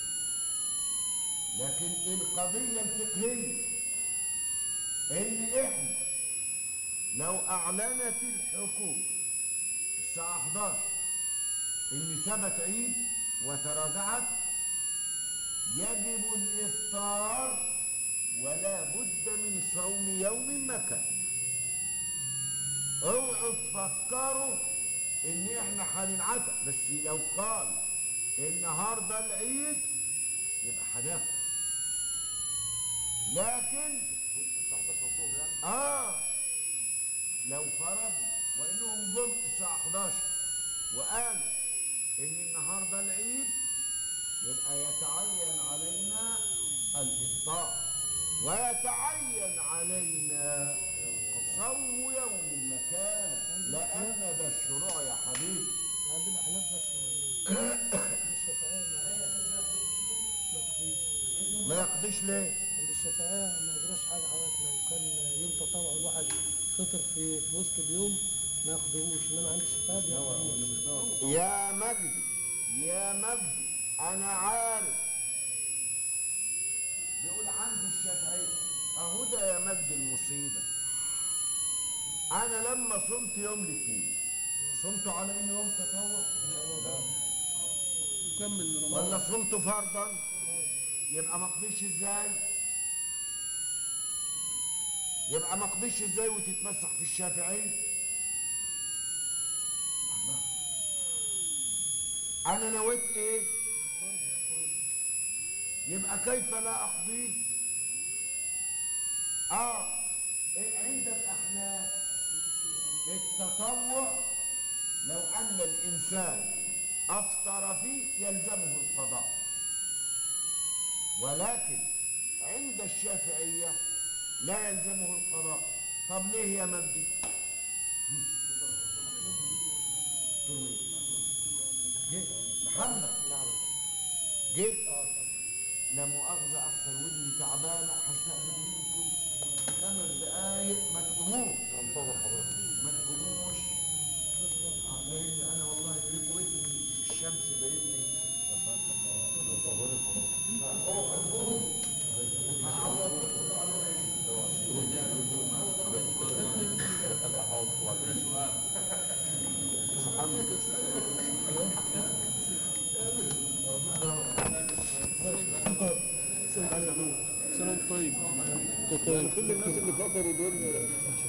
A: لكن القضيه الفقهيه ان احنا لو اعلنت الحكومه الساعه 11 ان ثبت عيد وتراجعت يجب الافطار ولا بد من صوم يوم مكان اوعوا تفكروا ان احنا هننعتق بس لو قال النهارده العيد يبقى هناكل لكن اه لو فرضنا وانهم جم الساعه 11 وقالوا ان النهارده العيد يبقى يتعين علينا الافطار ويتعين علينا صوم يوم المكان لان ده الشروع يا حبيبي
E: عند الأحناف بس الشافعية ما ما يقضيش
A: ما يقضيش ليه
E: عند الشافعية ما يجراش حاجة حضرتك لو كان يوم تطوع الواحد فطر في في وسط اليوم ما يقضيهوش إنما عند الشافعية بيقضيهوش
A: يا مجدي يا مجدي انا عارف بيقول عندي الشافعية اهو ده يا مجدي المصيبة انا لما صمت يوم الاثنين صمت على انه يوم تطوع
B: كمل رمضان
A: ولا صمت فرضا يبقى ما اقضيش ازاي يبقى ما اقضيش ازاي وتتمسح في الشافعي الله. انا نويت ايه يبقى كيف لا اقضيه اه إيه عند الاحناف التطوع لو ان الانسان افطر فيه يلزمه القضاء ولكن عند الشافعيه لا يلزمه القضاء طب ليه يا مجدي جه محمد
E: نعم
A: جه لا مؤاخذة أحسن ودني تعبانة هستأذن منكم خمس دقايق ما تقوموش
C: انتظر حضرتك
A: ما تقوموش آه، لأن أنا والله يريد ودني الشمس بايدني
B: سلام طيب
E: نقطتين
B: كل الناس اللي فطروا دول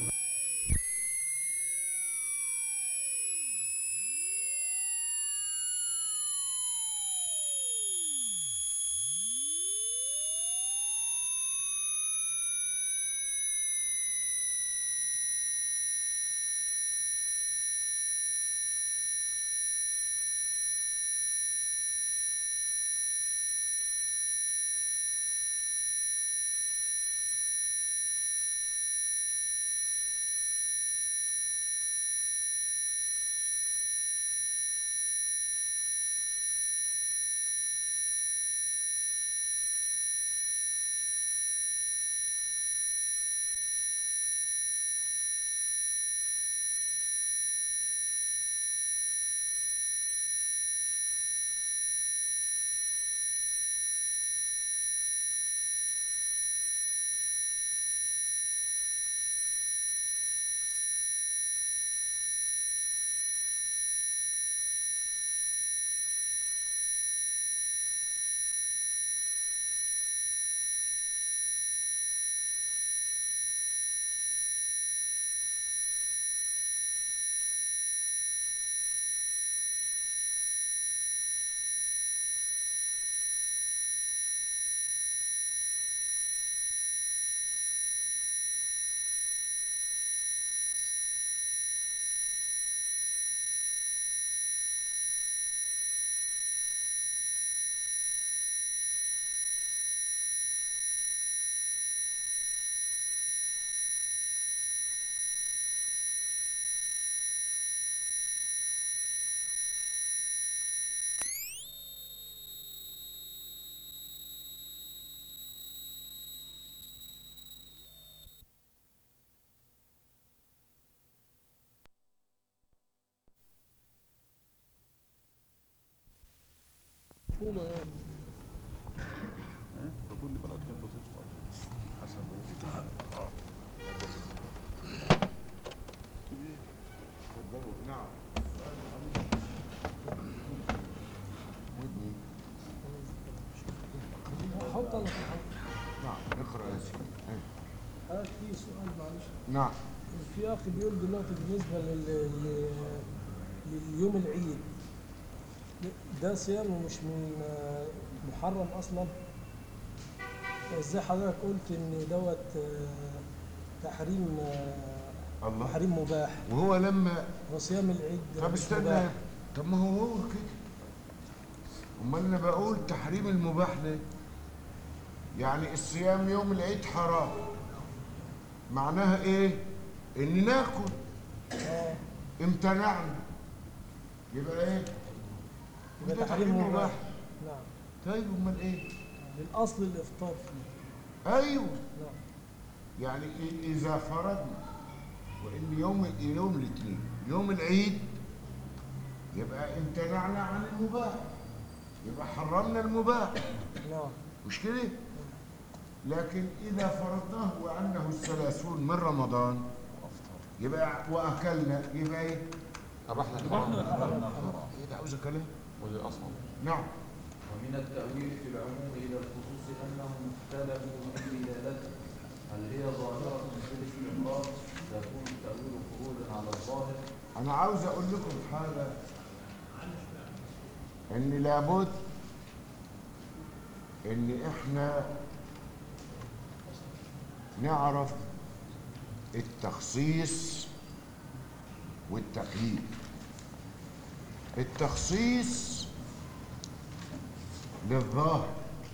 E: مفهومة يعني
D: فكل بلد كانت بتصفى حسب
A: نعم ودني
E: حط انا في الحلقة.
A: نعم اقرا يا سيدي إيه.
E: آه في سؤال معلش
A: نعم
E: في اخ بيقول دلوقتي بالنسبه لل... لل... لليوم العيد ده صيامه مش من آه، محرم اصلا ازاي حضرتك قلت ان دوت آه، تحريم آه،
A: الله
E: تحريم مباح
A: وهو لما
E: وصيام العيد
A: طب
E: مش
A: استنى
E: مباح.
A: طب ما هو هو كده امال انا بقول تحريم المباح ليه يعني الصيام يوم العيد حرام معناها ايه ان ناكل
E: اه
A: امتنعنا يبقى ايه
E: يبقى
A: ده
E: تحريم مباح نعم
A: طيب امال ايه
E: للاصل الافطار فيه
A: ايوه
E: نعم
A: يعني إ- اذا فرضنا وان يوم يوم الاثنين يوم العيد يبقى امتنعنا عن المباح يبقى حرمنا المباح
E: نعم
A: مش كده لكن اذا فرضناه وانه الثلاثون من رمضان يبقى واكلنا يبقى ايه
C: أبحنا الحرام
A: ايه ده عاوز كلام
C: ودي أصلا
A: نعم
F: ومن التأويل في العموم إلى الخصوص أنهم اختلفوا في دلالته هل هي ظاهرة مثل الإمرار يكون التأويل خروجا على الظاهر
A: انا عاوز اقول لكم حاجه ان لابد ان احنا نعرف التخصيص والتقييد التخصيص للظاهر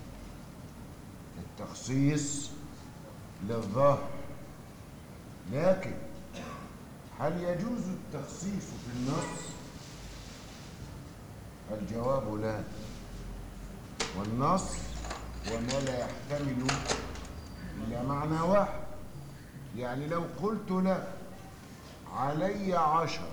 A: التخصيص للظاهر لكن هل يجوز التخصيص في النص الجواب لا والنص وما لا يحتمل إلا معنى واحد يعني لو قلت لك علي عشر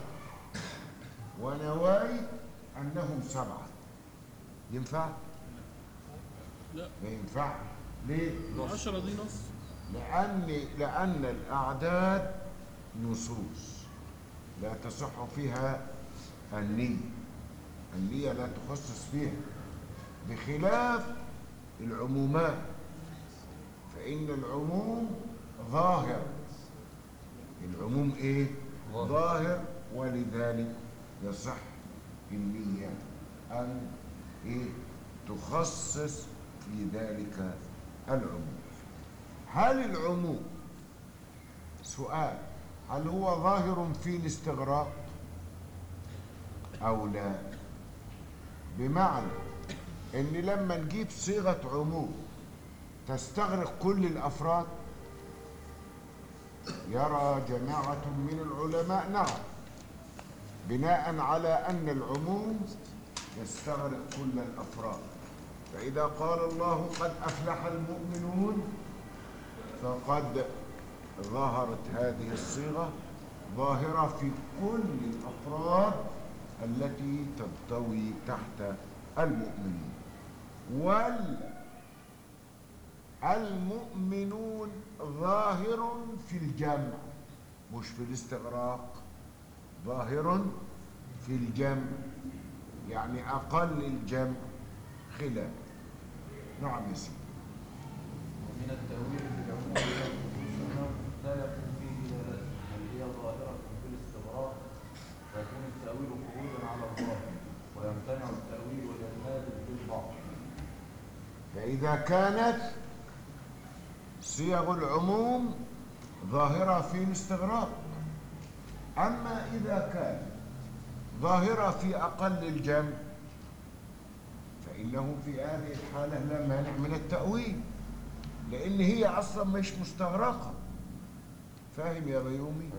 A: ونويت أنهم سبعة ينفع؟
G: لا.
A: ما ينفع ليه؟
G: العشرة دي نص
A: لأن لأن الأعداد نصوص لا تصح فيها النية النية لا تخصص فيها بخلاف العمومات فإن العموم ظاهر العموم إيه؟ ظاهر ولذلك يصح النية أن إيه؟ تخصص في ذلك العموم هل العموم سؤال هل هو ظاهر في الاستغراق أو لا بمعنى ان لما نجيب صيغة عموم تستغرق كل الافراد يرى جماعة من العلماء نعم بناء على ان العموم يستغرق كل الافراد فاذا قال الله قد افلح المؤمنون فقد ظهرت هذه الصيغة ظاهرة في كل الافراد التي تنطوي تحت المؤمنين والمؤمنون ظاهر في الجمع مش في الاستغراق ظاهر في الجمع يعني أقل الجمع خلاف نعم يا سيدي
F: ومن التأويل في العموم إلى الخصوص أنه لا يكون فيه دلالة بل هي ظاهرة في الاستغراق فيكون التأويل خروجا على الظاهر ويمتنع التأويل والنادر بالبعض
A: فإذا كانت صيغ العموم ظاهرة في الاستغراق أما إذا كانت ظاهرة في أقل الجمع فإنه في هذه الحالة لا مانع من التأويل لأن هي أصلا مش مستغرقة فاهم يا بيومي؟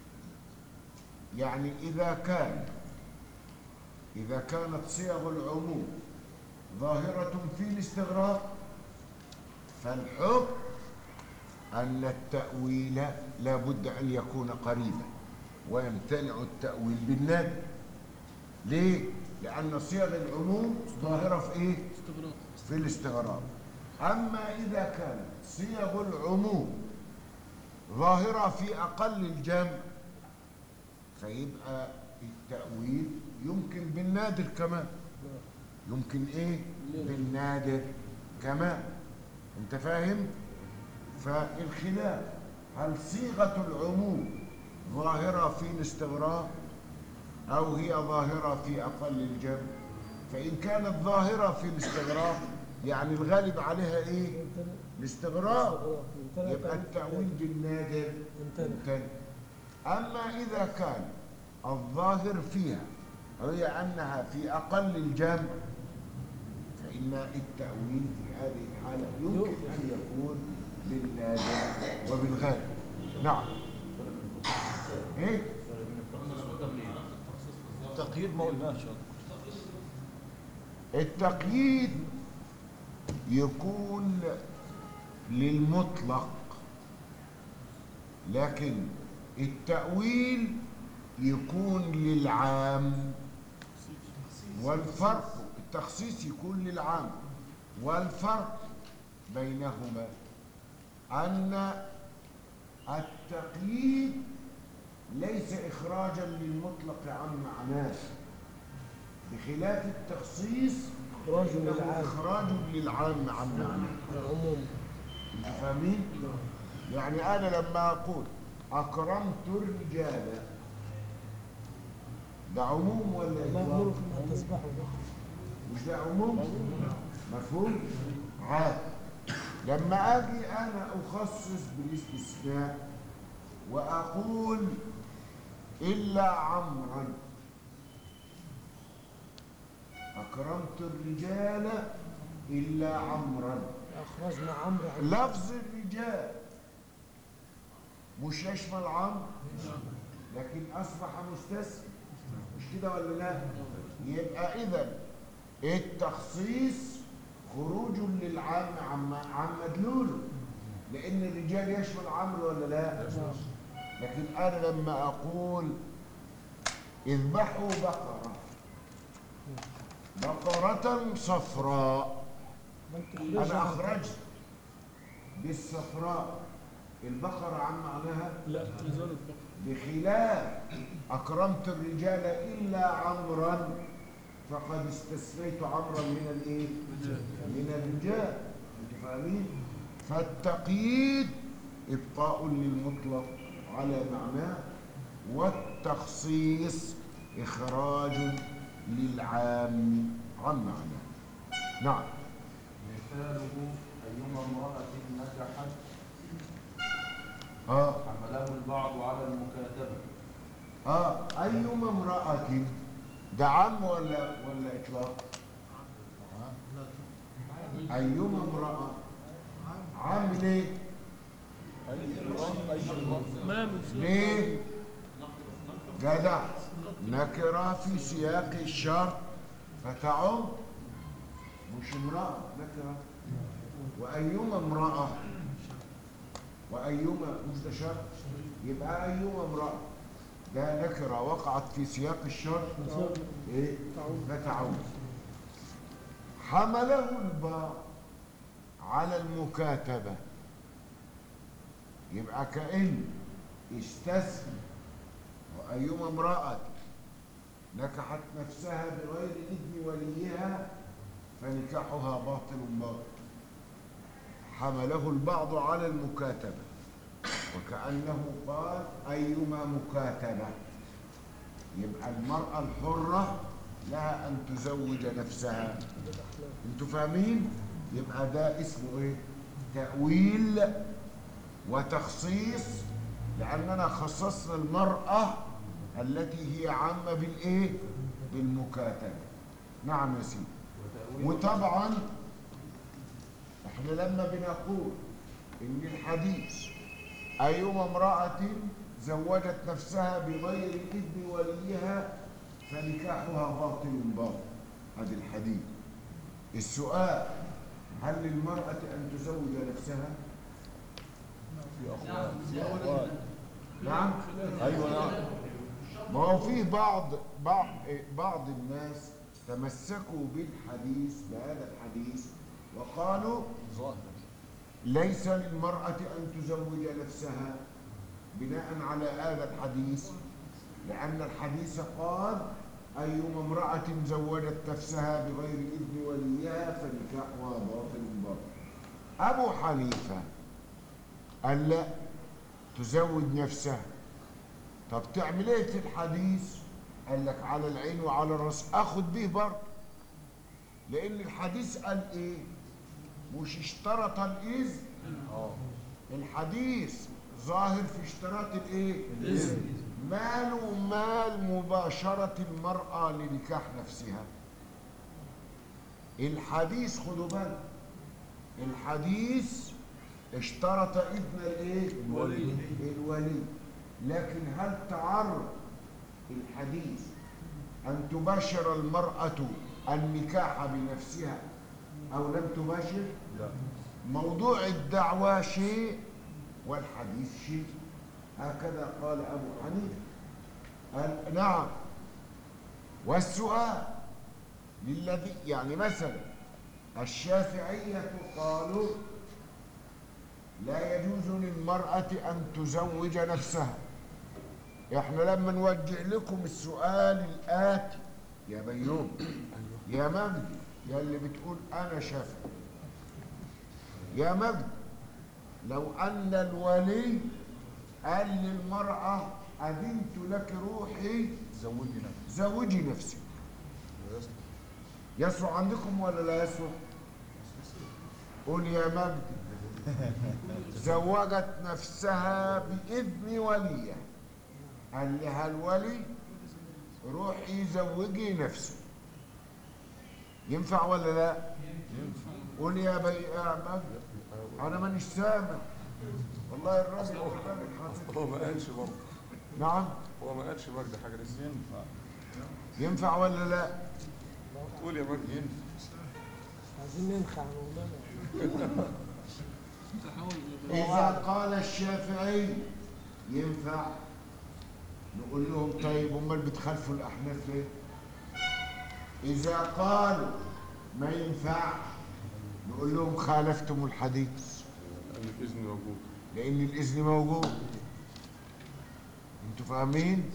A: يعني إذا كان إذا كانت صيغ العموم ظاهرة في الاستغراق فالحكم أن التأويل لا بد أن يكون قريبا ويمتنع التأويل بالنادر ليه؟ لأن صيغ العموم ظاهرة في إيه؟
G: استغراق
A: في الاستغراق أما إذا كانت صيغ العموم ظاهرة في أقل الجمع فيبقى التأويل يمكن بالنادر كمان يمكن إيه؟ بالنادر كمان أنت فاهم؟ فالخلاف هل صيغة العموم ظاهرة في الاستغراق أو هي ظاهرة في أقل الجمع فإن كانت ظاهرة في الاستغراق يعني الغالب عليها إيه؟ الاستغراق يبقى التأويل بالنادر يمتنع أما إذا كان الظاهر فيها هي أنها في أقل الجمع فإن التأويل في هذه الحالة يمكن أن يكون بالنادر وبالغالب نعم إيه؟
D: تقييد ما قلناش
A: التقييد يكون للمطلق لكن التأويل يكون للعام والفرق التخصيص يكون للعام والفرق بينهما أن التقييد ليس إخراجا للمطلق عن معناه بخلاف التخصيص
E: إخراج
A: فإنه
E: للعام.
A: إخراج للعام عن معناه
E: العموم
A: انت فاهمين؟ يعني انا لما اقول اكرمت الرجال ده عموم ولا
E: مأمور
A: إجمال؟
E: أن تسبحوا
A: مش ده عموم مفهوم عاد لما اجي انا اخصص بالاستثناء واقول الا عمرا اكرمت الرجال الا عمرا
E: أخرجنا عمرو عن
A: لفظ الرجال مش يشمل عمرو لكن اصبح مستثنى مش كده ولا لا يبقى اذا التخصيص خروج للعام عن عن مدلوله لان الرجال يشمل عمرو ولا لا لكن انا لما اقول اذبحوا بقره بقره صفراء
E: بل
A: انا
E: تخرجها
A: اخرجت بالصفراء البقره عن معناها
G: لا تزال البقرة
A: بخلاف أكرمت الرجال إلا عمرا فقد استثنيت عمرا من الإيه؟ من الرجال أنت فاهمين؟ فالتقييد إبقاء للمطلق على معناه والتخصيص إخراج للعام عن معناه نعم
F: مثاله أيما امرأة نكحت
A: آه
F: حمله البعض على المكاتبة
A: آه أيما امرأة ده عام ولا ولا إطلاق؟ أيما امرأة عام ليه؟
G: ما من سياق
A: ليه؟ جدع نكرة في سياق الشرط فتعم مش امرأة نكرة وأيما امرأة وأيما مش ده شرط يبقى أيما امرأة ده نكرة وقعت في سياق الشرط إيه؟ فتعم حمله الباء على المكاتبة يبقى كأن استثنى وأيما امرأة نكحت نفسها بغير إذن وليها فنكاحها باطل باطل حمله البعض على المكاتبة وكأنه قال أيما مكاتبة يبقى المرأة الحرة لها أن تزوج نفسها انتوا فاهمين؟ يبقى ده اسمه ايه؟ تأويل وتخصيص لأننا خصصنا المرأة التي هي عامة بالإيه؟ بالمكاتبة نعم يا سيدي
F: وتأويل
A: وطبعا احنا لما بنقول ان الحديث ايما امرأة زوجت نفسها بغير اذن وليها فنكاحها باطل باطل هذا الحديث السؤال هل للمرأة ان تزوج نفسها؟ نعم
D: ايوه نعم
A: ما هو في بعض بعض بعض الناس تمسكوا بالحديث بهذا الحديث وقالوا
D: ظاهر
A: ليس للمرأة أن تزوج نفسها بناء على هذا الحديث لأن الحديث قال أيما امرأة زوجت نفسها بغير إذن وليها فنكاحها باطل باطل أبو حنيفة قال لا تزوج نفسها طب تعمل ايه في الحديث قال لك على العين وعلى الراس اخد به برضه لان الحديث قال ايه مش اشترط الاذن
D: اه
A: الحديث ظاهر في اشتراط الايه
G: الإذن.
A: ماله مال مباشرة المرأة لنكاح نفسها الحديث خدوا بالك الحديث اشترط اذن الايه
D: الولي.
A: الولي لكن هل تعرض الحديث ان تباشر المرأة النكاح بنفسها او لم تباشر
D: لا
A: موضوع الدعوة شيء والحديث شيء هكذا قال أبو حنيفة قال نعم والسؤال للذي يعني مثلا الشافعية قالوا لا يجوز للمرأة أن تزوج نفسها احنا لما نوجه لكم السؤال الآتي يا بيوم يا مجدي يا اللي بتقول أنا شافعي يا مجد لو أن الولي قال للمرأة أذنت لك روحي
D: زوجي نفسك
A: زوجي نفسك يسوع عندكم ولا لا يسوع قول يا مجد زوجت نفسها بإذن وليها قال لها الولي روحي زوجي نفسك ينفع ولا لا قول يا بي يا مجد انا مانيش سامع والله الراجل الراجل حاطط
C: هو ما قالش برضه
A: نعم
C: هو ما قالش مجد حاجه لسه
D: ينفع
A: ينفع ولا لا
C: تقول يا مجد
D: ينفع
E: عايزين ننخع مولانا
G: تحاول
A: اذا قال الشافعي ينفع نقول لهم طيب امال بتخالفوا الاحناف ليه اذا قالوا ما ينفعش نقول لهم خالفتم الحديث
C: ان الاذن موجود
A: لان الاذن موجود انتوا فاهمين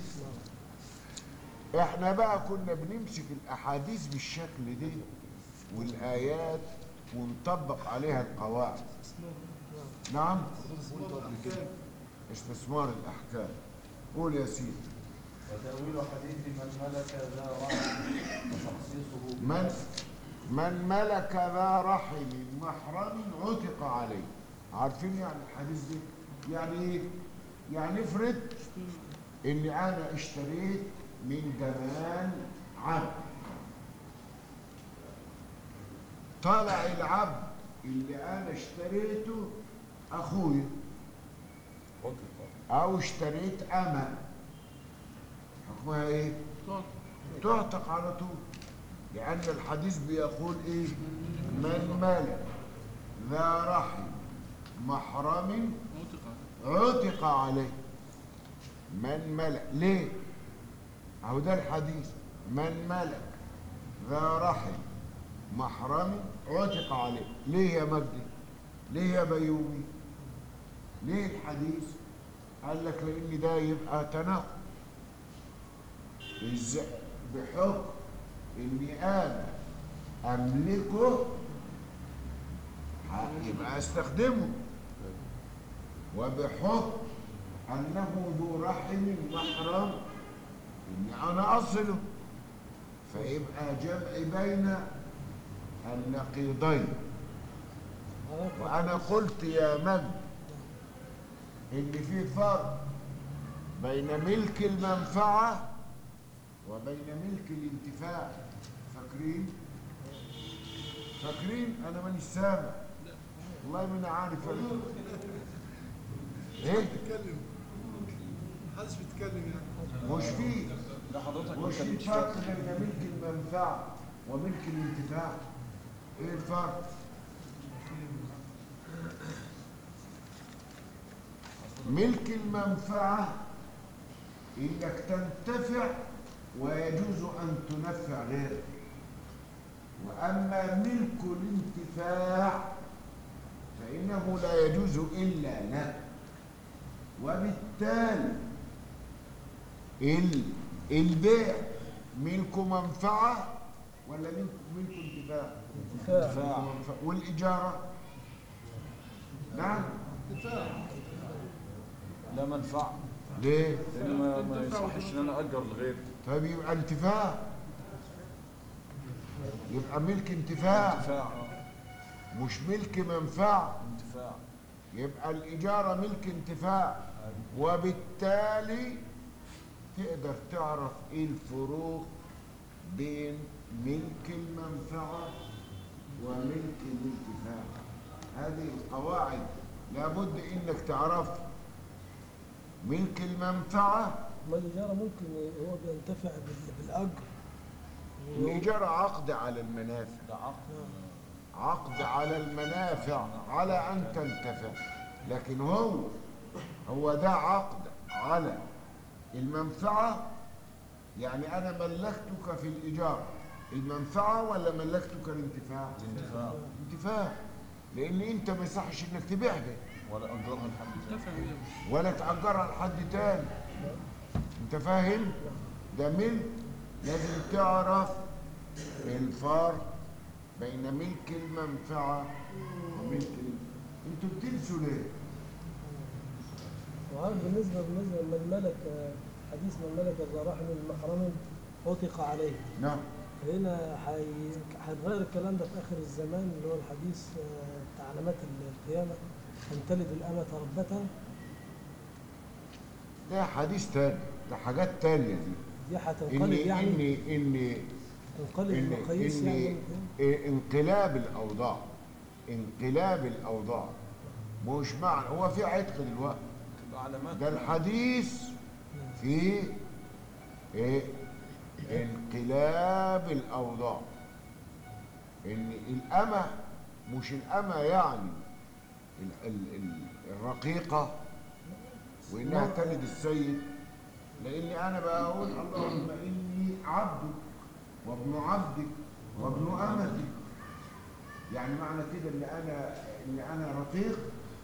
A: احنا بقى كنا بنمسك الاحاديث بالشكل ده والايات ونطبق عليها القواعد نعم
B: استثمار الأحكام
A: استثمار الأحكام قول يا سيدي
F: وتأويل حديث من ملك ذا رحم وتخصيصه
A: من من ملك ذا رحم محرم عتق عليه عارفين يعني الحديث ده يعني ايه يعني افرض اني انا اشتريت من جمال عبد طلع العبد اللي انا اشتريته اخويا
C: عتق
A: او اشتريت اما حكمها ايه تعتق على طول لان الحديث بيقول ايه من ملك ذا رحم محرم عتق عليه من ملك ليه اهو ده الحديث من ملك ذا رحم محرم عتق عليه ليه يا مجدي ليه يا بيومي ليه الحديث قال لك لان ده يبقى تناقض ازاي بحكم اني انا املكه ه- يبقى استخدمه وبحكم انه ذو رحم محرم اني انا اصله فيبقى جمع بين النقيضين وانا قلت يا مجد ان في فرق بين ملك المنفعه وبين ملك الانتفاع فاكرين فاكرين انا مانيش سامع والله ما انا عارف أنا. ايه
B: بيتكلم محدش بيتكلم يعني
A: مش في
D: لا حضرتك
A: مش
D: ما
A: في
D: كانتش
A: فرق بين ملك المنفعه وملك الانتفاع ايه الفرق ملك المنفعه انك تنتفع ويجوز ان تنفع غيرك واما ملك الانتفاع فانه لا يجوز الا لك وبالتالي ال- البيع ملك منفعه ولا ملك ملك انتفاع
E: انتفاع
A: منفعة. والاجاره نعم
D: لا منفعة
A: ليه
D: لأن ما, ما يصحش إن أنا أجر لغيري
A: طيب يبقى انتفاع يبقى ملك انتفاع
D: انتفاع آه.
A: مش ملك منفعه
D: انتفاع
A: يبقى الإجارة ملك انتفاع وبالتالي تقدر تعرف ايه الفروق بين ملك المنفعة وملك الانتفاع هذه القواعد لابد انك تعرفها ملك المنفعة
E: ما الإجارة ممكن هو بينتفع بال- بالأجر
A: الإجارة عقد على المنافع
D: ده عقد
A: عقد على المنافع على أن تنتفع لكن هو هو ده عقد على المنفعة يعني أنا ملكتك في الإيجار المنفعة ولا ملكتك الانتفاع؟
D: انتفاع
A: انتفاع لأن أنت ما يصحش إنك تبيعها
D: ولا أجرها لحد تاني
A: ولا تأجرها لحد تاني أنت فاهم؟ ده ملك لازم تعرف الفرق بين ملك المنفعة وملك ال- انتوا بتنسوا ليه؟
E: وهذا بالنسبة بالنسبة لمن ملك حديث من ملك ذا رحم محرم عتق عليه
A: نعم
E: هنا حي- هيتغير الكلام ده في آخر الزمان اللي هو الحديث آه، بتاع علامات القيامة أن تلد الأمة ربتها
A: ده حديث تاني ده حاجات تانية دي
E: دي
A: إن
E: هتنقلب يعني
A: إن إن
E: تنقلب
A: إن
E: المقاييس
A: إن
E: يعني
A: إيه انقلاب الأوضاع انقلاب الأوضاع مش معنى هو في عتق دلوقتي
D: تبقى علامات
A: ده الحديث في ايه انقلاب الاوضاع ان الامه مش الامه يعني ال- ال- ال- الرقيقه وانها تلد السيد لاني انا بقول اللهم اني عبدك وابن عبدك وابن امتك يعني معنى كده ان انا ان انا رقيق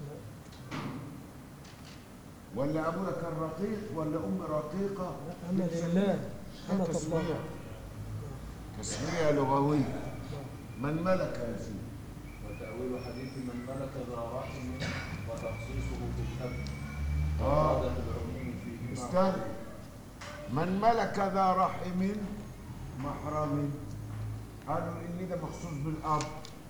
A: ولا ابويا كان رقيق ولا امي رقيقه
E: أما لله
A: ده
E: أمة
A: تسمية
E: الله
A: تسمية لغوية من ملك يا سيدي
F: وتأويل حديث من ملك ذا رحم وتخصيصه بالحد
A: آه.
F: إرادة العموم فيهما
A: استنى من ملك ذا رحم محرم قالوا ان ده مخصوص بالاب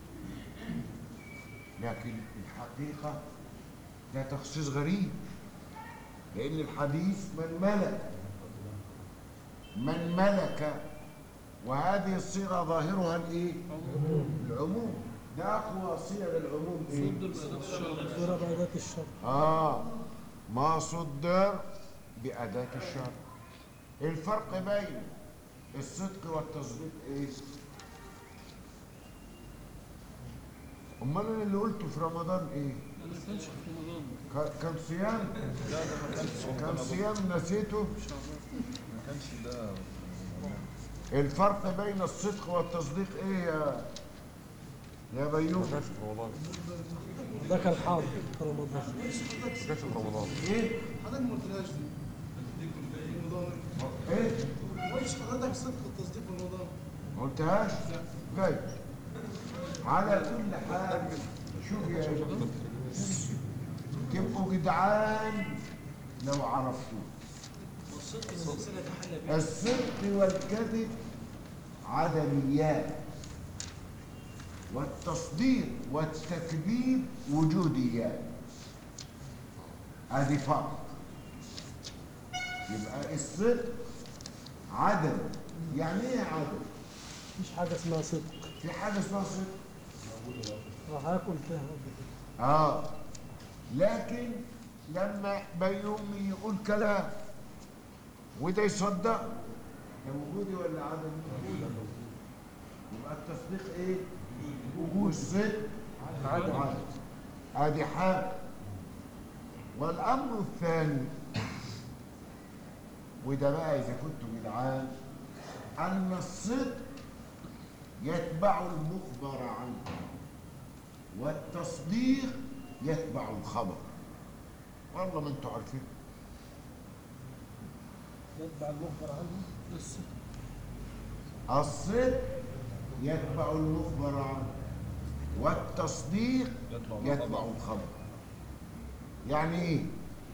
A: لكن الحقيقه ده تخصيص غريب لان الحديث من ملك من ملك وهذه الصيغه ظاهرها الايه العموم ده اقوى صيغ العموم ايه
G: صدر بأداة الشر
E: صورة بأداة الشر
A: آه ما صدر بأداة الشر الفرق بين الصدق والتصديق ايه؟ امال انا اللي قلته في رمضان ايه؟
G: أنا ما كانش في رمضان
A: ك- كان صيام
D: لا ده ما كانش
A: كان صيام نسيته
D: ما كانش ده
A: الفرق بين الصدق والتصديق ايه يا يا بيوم
C: ما كانش في رمضان
E: ده كان حاضر في رمضان
C: ما كانش في رمضان
A: ايه
B: حضرتك ما قلتلهاش دي رمضان
A: ايه
B: ما قلتش حضرتك صدق التصديق في رمضان
A: ما قلتهاش طيب على كل حال شوف يا جماعة تبقوا جدعان لو عرفتوه الصدق والكذب عدميات والتصديق والتكذيب وجوديات ادي فرق يبقى الصدق عدم يعني ايه عدم
E: مفيش حاجة اسمها صدق
A: في حاجه اسمها صدق
E: حضرتك قلتها قبل كده
A: اه لكن لما بيومي يقول كلام وده يصدق ده وجودي ولا عدم وجودي يبقى التصديق ايه وجود الصدق عدم عدم ادي حاجه والامر الثاني وده بقى اذا كنتم جدعان ان الصدق يتبع المخبر عنه والتصديق يتبع الخبر والله ما انتوا عارفين
E: يتبع المخبر عنه
G: بس
A: الصدق يتبع المخبر عنه والتصديق يتبع الخبر يعني ايه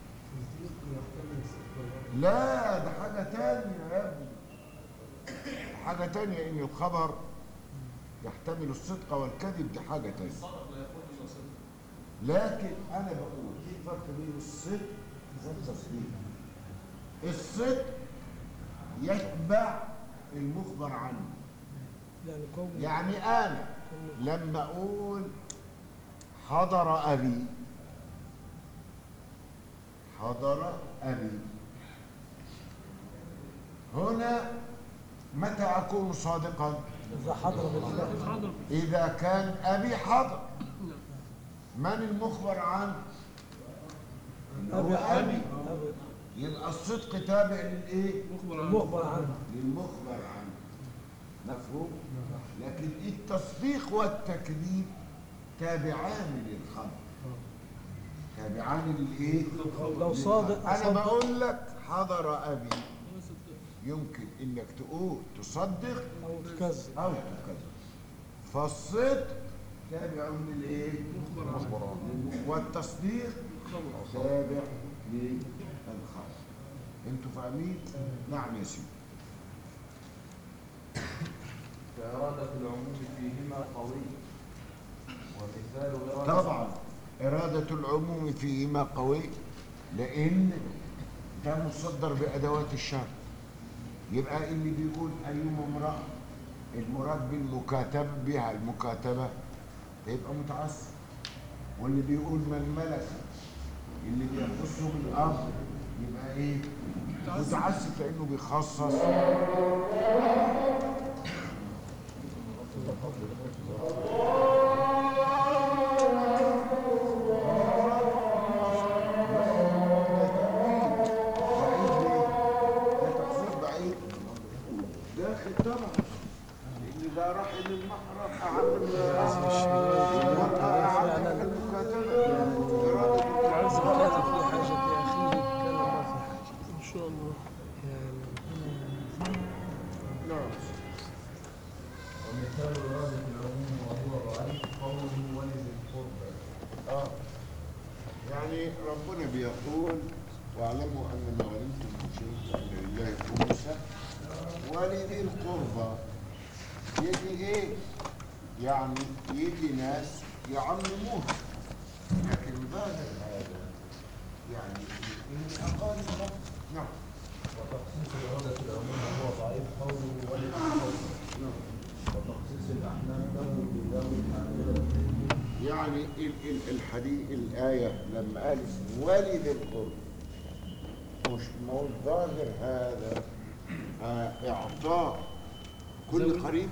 A: لا ده حاجة تانية يا ابني حاجة تانية ان الخبر يحتمل الصدق والكذب دي حاجة تانية لكن انا بقول في فرق بين الصدق والتصديق الصدق يتبع المخبر عنه
E: يعني قول
A: يعني انا لما اقول حضر ابي حضر ابي هنا متى اكون صادقا
E: إذا حضر بالفعل
G: حاضر
A: اذا كان ابي حضر من المخبر عنه هو
E: أبي
A: ابي
E: أبي
A: يبقى الصدق تابع للايه
G: مخبر عنه
E: المخبر عنه
A: للمخبر عنه مفهوم لكن التصديق والتكذيب تابعان للخبر تابعان للايه
E: لو صادق
A: انا
E: أصدق
A: بقول لك حضر ابي يمكن انك تقول تصدق
E: أو تكذب
A: او تكذب فالصدق تابع للايه
C: مخبر عنه
A: والتصديق تابع للخبر انتوا فاهمين نعم يا سيدي
F: فإرادة العموم فيهما قوي ومثال إرادة
A: طبعا إرادة العموم فيهما قوي لأن ده مصدر بأدوات الشر يبقى اللي بيقول أيما امرأة المراد بالمكاتبة بها المكاتبة يبقى متعصب واللي بيقول من ملك اللي بيخصه بالأمر يبقى إيه؟ متعسف لأنه بيخصص داخل طبعا لان ده راح للمحرم اعمل المرأة اعمل المكاتبة إرادة
E: عايز كاتب في حاجة في أخيه كان ما في حاجة
G: إن شاء الله
A: نعم
F: ومثال إرادة العموم وهو ضعيف قوله ولذي القربى
A: اه يعني ربنا بيقول واعلموا ان ما غنمتم من شيء فان لله خمسه ولذي القربى يجي ايه؟ يعني يجي ناس يعمموها لكن ظاهر هذا يعني ان اقل نعم
F: وتخصيص إرادة العموم هو ضعيف قوله ولد القوم وتخصيص الأحناف له بذوي الحاملة
A: يعني ال ال الحديث الآية لما قالت ولد القرب مش مو ظاهر هذا آه إعطاء كل قريب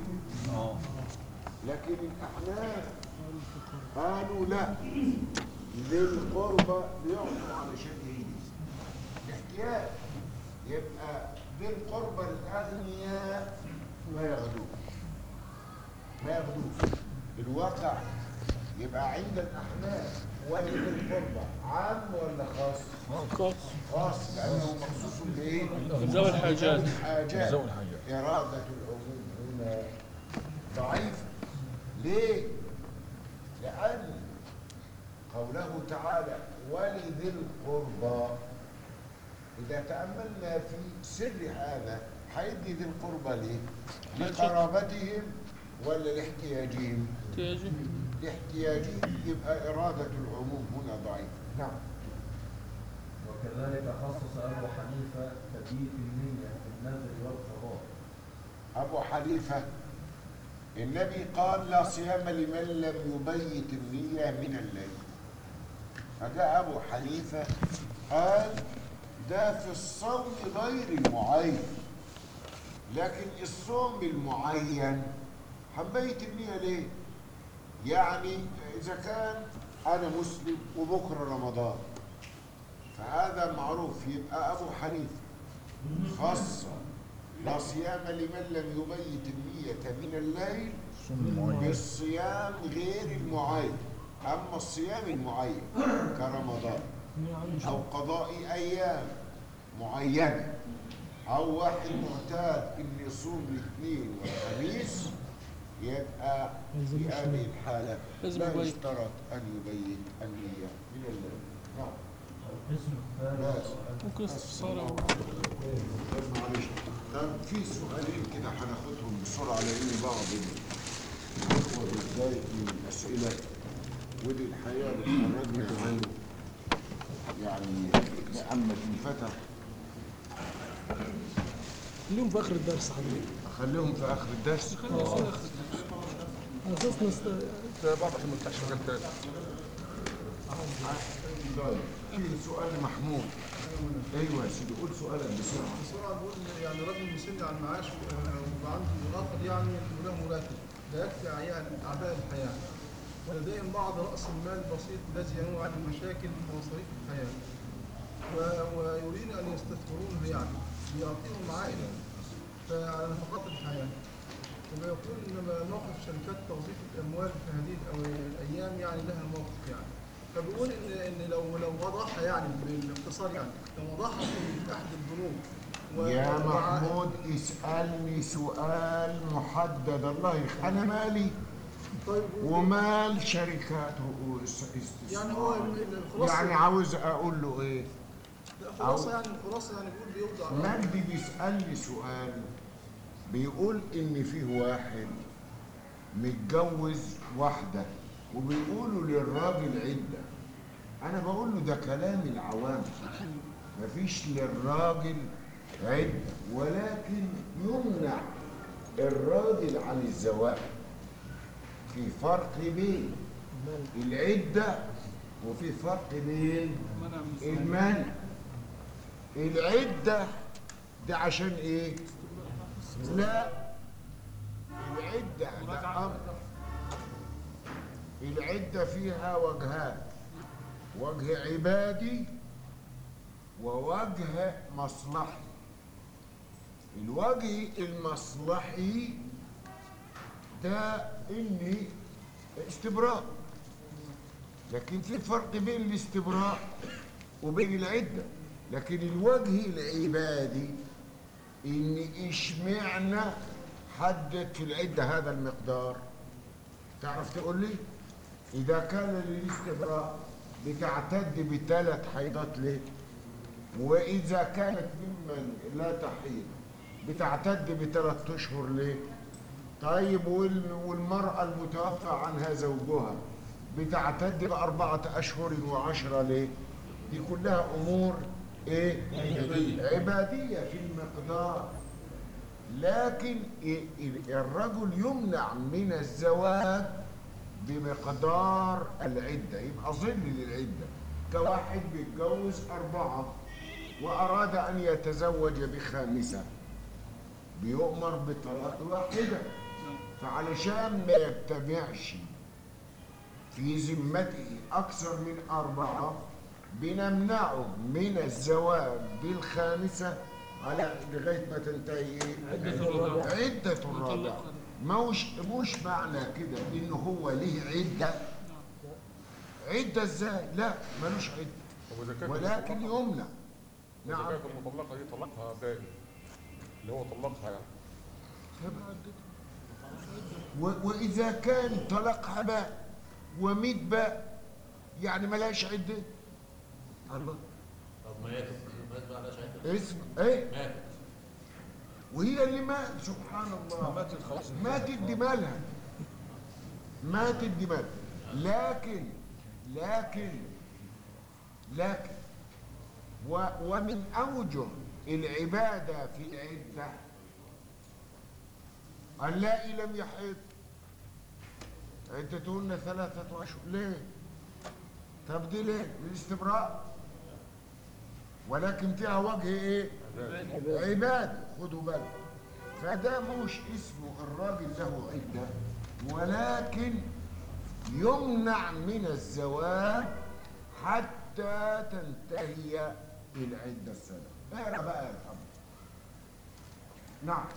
A: لكن الأحناف قالوا لا ذي القربى بيعطوا علشان ايه؟ الاحتياج يبقى ذي القربى الأغنياء ما ياخدوه ما ياخدوه الواقع يبقى عند الأحناف ولد القربى عام ولا خاص؟
G: خاص
A: خاص لأنه مخصوص بإيه؟
G: ذوي الحاجات.
A: الحاجات
C: ذوي الحاجات.
A: إرادة العموم هنا ضعيفة ليه؟ لأن قوله تعالى ولذي القربى إذا تأملنا في سر هذا هيدي ذي القربى ليه؟ لقرابتهم ولا لاحتياجهم؟
G: تيجي
A: لاحتياجهم يبقى إرادة العموم هنا ضعيفة نعم
F: وكذلك خصص أبو حنيفة تبييت النية في النذر والقضاء
A: أبو حنيفة النبي قال لا صيام لمن لم يبيت النية من الليل فجاء أبو حنيفة قال ده في الصوم غير المعين لكن الصوم المعين حبيت النية ليه؟ يعني إذا كان أنا مسلم وبكرة رمضان فهذا معروف يبقى أبو حنيفة خاصة لا صيام لمن لم يبيت النية من الليل بالصيام غير المعين أما الصيام المعين كرمضان أو قضاء أيام معينة أو واحد معتاد إن يصوم الاثنين والخميس يبقى في هذه الحالة
G: لازم
A: لا
G: يبيت.
A: يشترط أن يبيت النية من الليل نعم
F: القسم الثالث
G: ممكن استفسار أو
A: معلش طب في سؤالين كده هناخدهم بسرعه لان بعض الاخوه بيتضايق من الاسئله ودي الحقيقه بتخرجنا عن يعني محمد الفتى
E: اليوم في اخر الدرس حضرتك
A: اخليهم في اخر الدرس
E: على اساس نست...
C: بعض في المنتخب شغال تاني
A: طيب في سؤال محمود ايوه يا سيدي قول سؤالك بسرعه
B: بسرعة بقول إن يعني راجل مسن على المعاش و- ويبقى عنده آخر يعني وله مراتب لا يكفي أعيان أعباء الحياة ولديهم بعض رأس المال البسيط الذي ينوع عن المشاكل ومصاريف الحياة و- ويريد أن يستثمرونه يعني ليعطيهم عائلة على نفقات الحياة ويقول إن موقف شركات توظيف الأموال في هذه الأو- الأيام يعني لها موقف يعني فبيقول إن إن لو لو وضعها يعني بالاختصار يعني لو وضعها في أحد البنوك و-
A: يا
B: ومع-
A: محمود اسالني سؤال محدد الله يخ انا مالي
B: طيب
A: ومال شركات استثمار
B: يعني هو ال- الخلاصة
A: يعني عاوز اقول له ايه
B: لا، خلاصة يعني الخلاصة يعني بيقول بيوضع
A: مجدي بيسألني سؤال بيقول إن فيه واحد متجوز واحدة وبيقولوا للراجل عدة أنا بقول له ده كلام العوام مفيش للراجل عدة ولكن يمنع الراجل عن الزواج في فرق بين العدة وفي فرق بين
G: منع من الصلاة.
A: المنع العدة ده عشان ايه؟ لا العدة ده أمر العدة فيها وجهات وجه عبادي ووجه مصلحي الوجه المصلحي ده اني استبراء لكن في فرق بين الاستبراء وبين العدة لكن الوجه العبادي ان اشمعنى حدد في العدة هذا المقدار تعرف تقول لي اذا كان للاستبراء بتعتد بثلاث حيضات ليه واذا كانت ممن لا تحيض بتعتد بثلاث اشهر ليه طيب وال- والمرأة المتوفى عنها زوجها بتعتد بأربعة أشهر وعشرة ليه؟ دي كلها أمور إيه؟ عبادية في المقدار لكن ال- ال- الرجل يمنع من الزواج بمقدار العدة يبقى ظل للعدة كواحد بيتجوز أربعة وأراد أن يتزوج بخامسة بيؤمر بطلاق واحدة فعلشان ما يتبعش في ذمته أكثر من أربعة بنمنعه من الزواج بالخامسة على لغاية ما تنتهي إيه؟ عدة الرابعة مش مش معنى كده إن هو ليه عدة عدة إزاي؟ لا ملوش عدة
C: طب وإذا كانت
A: ولكن
C: المطلقة-
A: يمنع
C: إذا
A: نعم
C: كانت المطلقة دي طلقها دائم اللي هو طلقها يعني
A: و- وإذا كان طلقها باء وميت باء يعني ملاش عدة الله
F: طب ماتت ماتت بقى علاش عدة
A: اسم ايه
F: ماتت
A: وهي اللي مات سبحان الله
D: ماتت خلاص
A: ماتت دي مالها ماتت دي مالها لكن لكن لكن و ومن أوجه العبادة في العدة اللائي لم يحض عدتهن ثلاثة أشهر ليه؟ طب دي ليه؟ للاستبراء ولكن فيها وجه ايه؟ عبادة خدوا بالك فده مش اسمه الراجل له عدة ولكن يمنع من الزواج حتى تنتهي العدة السنة اقرا بقى يا محمد نعم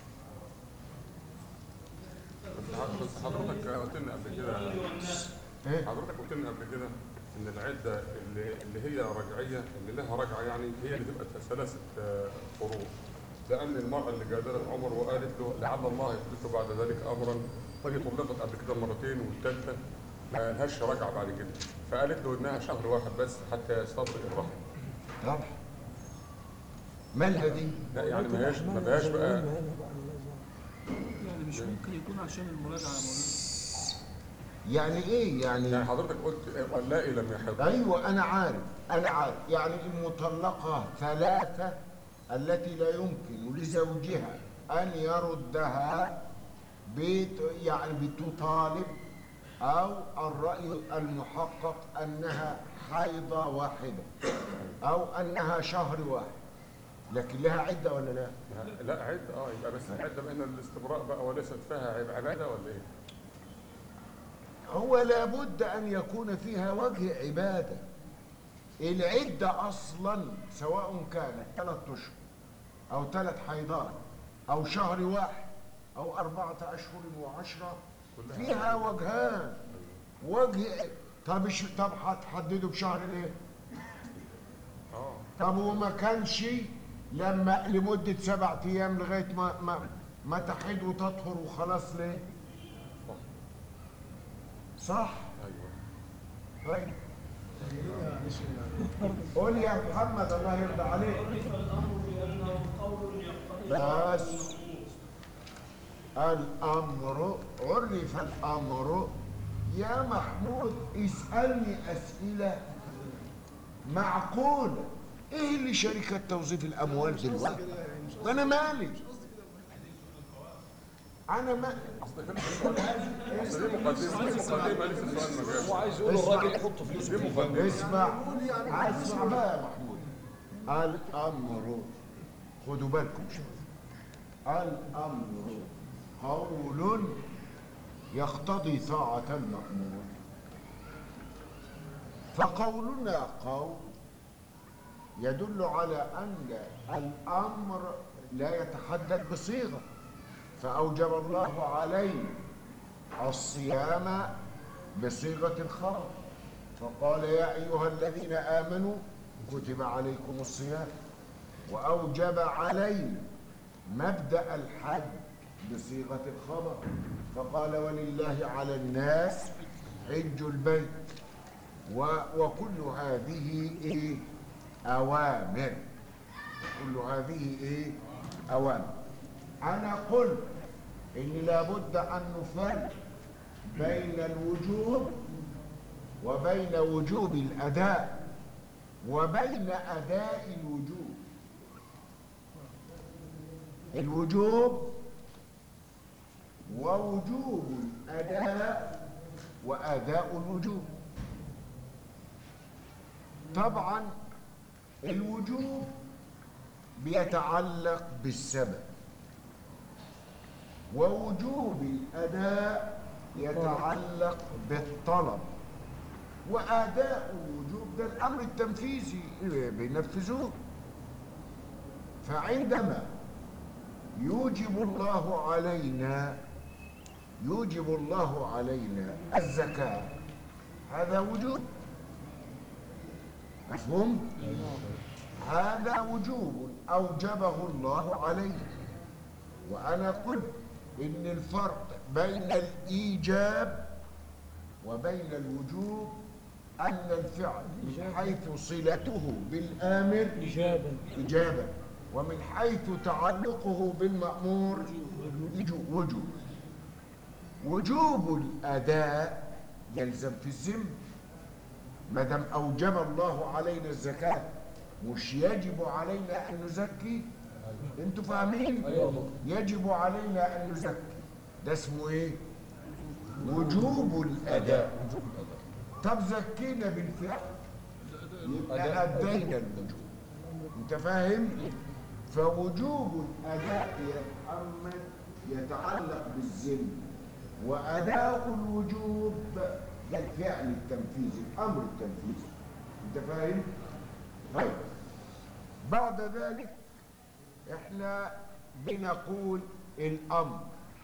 C: بس حضرتك قلت لنا قبل كده
A: ايه
C: حضرتك قلت لنا قبل كده ان العده اللي, اللي هي رجعيه اللي لها رجعه يعني هي اللي تبقى ثلاثه آه، قروء لان المراه اللي جادلت عمر وقالت له لعل الله يحدث بعد ذلك امرا وهي طلقت قبل كده مرتين والثالثه ما لهاش رجعه بعد كده فقالت له انها شهر واحد بس حتى يستبرئ الرحم
A: طبعا مالها دي؟
C: لا يعني ما هياش ما بقاش بقى
G: يعني مش ممكن يكون عشان المراجعة يا مولانا
A: يعني ايه
C: يعني
A: يعني
C: حضرتك قلت واللائي لم يحض
A: ايوه انا عارف انا عارف يعني المطلقه ثلاثه التي لا يمكن لزوجها ان يردها بت يعني بتطالب او الراي المحقق انها حيضه واحده او انها شهر واحد لكن لها عده ولا لا؟
C: لا عد اه يبقى بس العده بين الاستبراء بقى وليست فيها عب- عباده ولا ايه؟
A: هو لابد أن يكون فيها وجه عبادة العدة أصلا سواء كانت ثلاث أشهر أو ثلاث حيضات أو شهر واحد أو أربعة أشهر وعشرة فيها وجهان وجه طب ش- طب هتحدده بشهر ليه؟
C: اه
A: طب وما كانش لما لمدة سبعة أيام لغاية ما ما ما تحيد وتطهر وخلاص ليه؟ صح؟
C: ايوه
A: طيب قول يا محمد الله يرضى عليك بس الأمر عرف الأمر يا محمود اسألني أسئلة معقولة إيه اللي شركة توظيف الأموال دلوقتي؟ أنا مالي أنا ما
C: اصل كان السؤال اصل دي مقدمه دي مقدمه لسه السؤال ما جاش
D: هو عايز يقول الراجل يحط فلوسه
C: دي مقدمه
A: اسمع اسمع بقى يا محمود الامر خدوا بالكم شويه الامر قول يقتضي طاعة المأمور فقولنا قول يدل على أن الأمر لا يتحدد بصيغة فأوجب الله علينا الصيام بصيغة الخبر فقال يا أيها الذين آمنوا كتب عليكم الصيام وأوجب علينا مبدأ الحج بصيغة الخبر فقال ولله على الناس حج البيت و- وكل هذه إيه؟ أوامر كل هذه إيه؟ أوامر أنا قلت إن لابد أن نفرق بين الوجوب وبين وجوب الأداء وبين أداء الوجوب الوجوب ووجوب الأداء وأداء الوجوب طبعا الوجوب بيتعلق بالسبب ووجوب الأداء يتعلق بالطلب وأداء الوجوب ده الأمر التنفيذي بينفذوه فعندما يوجب الله علينا يوجب الله علينا الزكاة هذا وجوب مفهوم؟ هذا وجوب أوجبه الله علينا وأنا قلت إن الفرق بين الإيجاب وبين الوجوب أن الفعل من حيث صلته بالآمر
E: إجابة
A: إجابة ومن حيث تعلقه بالمأمور وجوب وجوب وجوب الأداء يلزم في الذم ما دام أوجب الله علينا الزكاة مش يجب علينا أن نزكي أنتوا فاهمين؟ يجب علينا أن نزكي ده اسمه إيه؟ وجوب الأداء طب زكينا بالفعل يبقى أدينا الوجوب أنت فاهم؟ فوجوب الأداء يا محمد يتعلق بالذم وأداء الوجوب ده الفعل التنفيذي الأمر التنفيذي أنت فاهم؟ طيب بعد ذلك احنا بنقول الأمر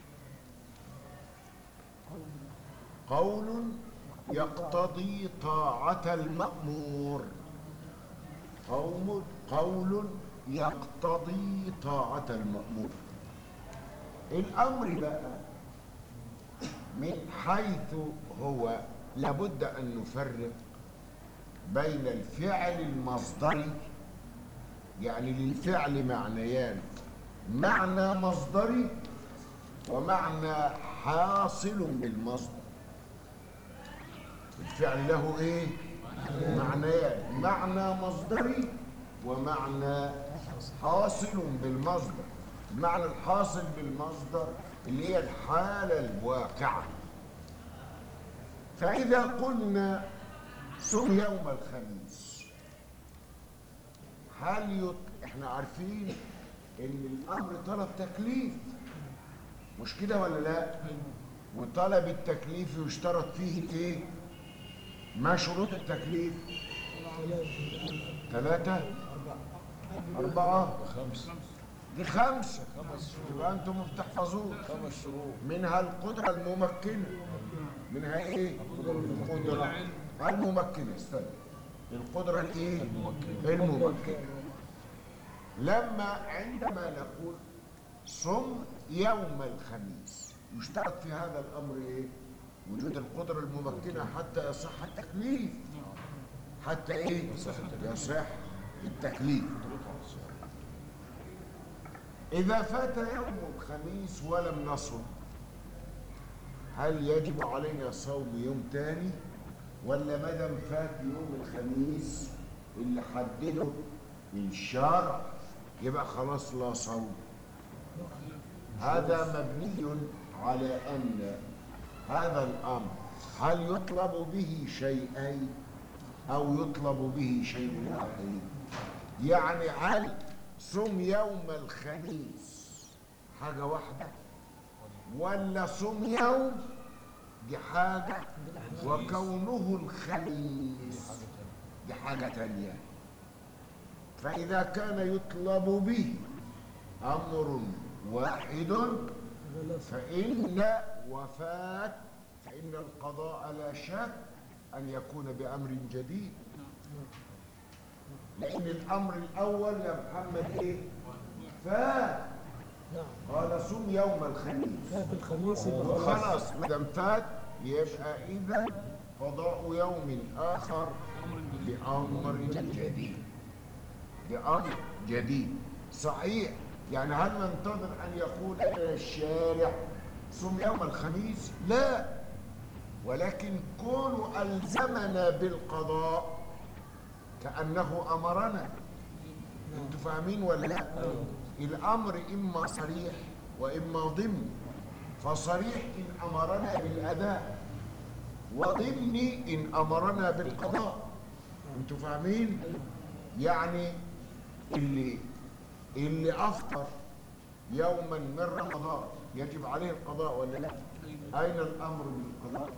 A: قول يقتضي طاعة المأمور قوم قول يقتضي طاعة المأمور الأمر بقى من حيث هو لابد أن نفرق بين الفعل المصدري يعني للفعل معنيان معنى مصدري ومعنى حاصل بالمصدر الفعل له ايه معنيان معنى مصدري ومعنى حاصل بالمصدر المعنى الحاصل بالمصدر اللي هي الحالة الواقعة فإذا قلنا صوم يوم الخميس هل يط... احنا عارفين ان الامر طلب تكليف مش كده ولا لا وطلب التكليف يشترط فيه ايه ما شروط التكليف ثلاثة أربعة
D: خمس
A: دي خمسة
D: خمس
A: يبقى أنتم بتحفظوه
D: خمس شروط
A: منها القدرة الممكنة منها ايه؟ القدرة الممكنة استنى القدرة الايه؟ الممكنة لما عندما نقول صم يوم الخميس يشترط في هذا الأمر ايه؟ وجود القدرة الممكنة حتى يصح التكليف حتى ايه؟ يصح التكليف إذا فات يوم الخميس ولم نصم هل يجب علينا صوم يوم تاني ولا ما دام فات يوم الخميس اللي حدده الشرع يبقى خلاص لا صوم هذا مبني على أن هذا الأمر هل يطلب به شيئين أو يطلب به شيء واحد يعني هل صم يوم الخميس حاجة واحدة ولا صم يوم دي حاجة وكونه الخميس دي حاجة تانية فإذا كان يطلب به أمر واحد فإن وفاة فإن القضاء لا شك أن يكون بأمر جديد لأن الأمر الأول يا محمد إيه؟ فات
E: نعم
A: قال صوم يوم الخميس
E: فات الخميس يبقى خلاص
A: خلاص ما دام فات يبقى إذا قضاء يوم آخر بأمر جديد بأمر جديد صحيح يعني هل ننتظر أن يقول لنا الشارع صم يوم الخميس لا ولكن كونه ألزمنا بالقضاء كأنه أمرنا انتوا فاهمين ولا لا الأمر إما صريح وإما ضمن فصريح إن أمرنا بالأداء وضمني إن أمرنا بالقضاء انتوا فاهمين يعني اللي اللي أفطر يوما من رمضان يجب عليه القضاء ولا لا أين الأمر بالقضاء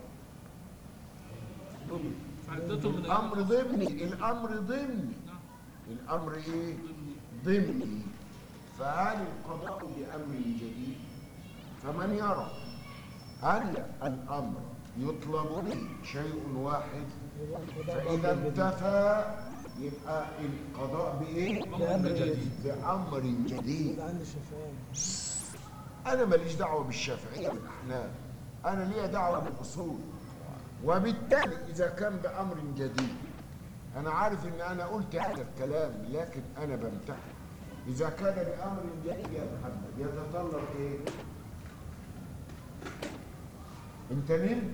G: عدته من
A: الأمر ضمني الأمر ضمني الأمر إيه ضمني فهل القضاء بأمر جديد فمن يرى هل الأمر يطلب به شيء واحد فإذا انتفى يبقى القضاء بإيه؟
E: بأمر جديد.
A: بأمر جديد
E: يبقى عند الشافعية
A: أنا ماليش دعوة بالشافعية والأحناف أنا ليا دعوة بالأصول وبالتالي إذا كان بأمر جديد أنا عارف إن أنا قلت هذا الكلام لكن أنا بمتحن إذا كان بأمر جديد يا محمد يتطلب إيه؟ أنت مين؟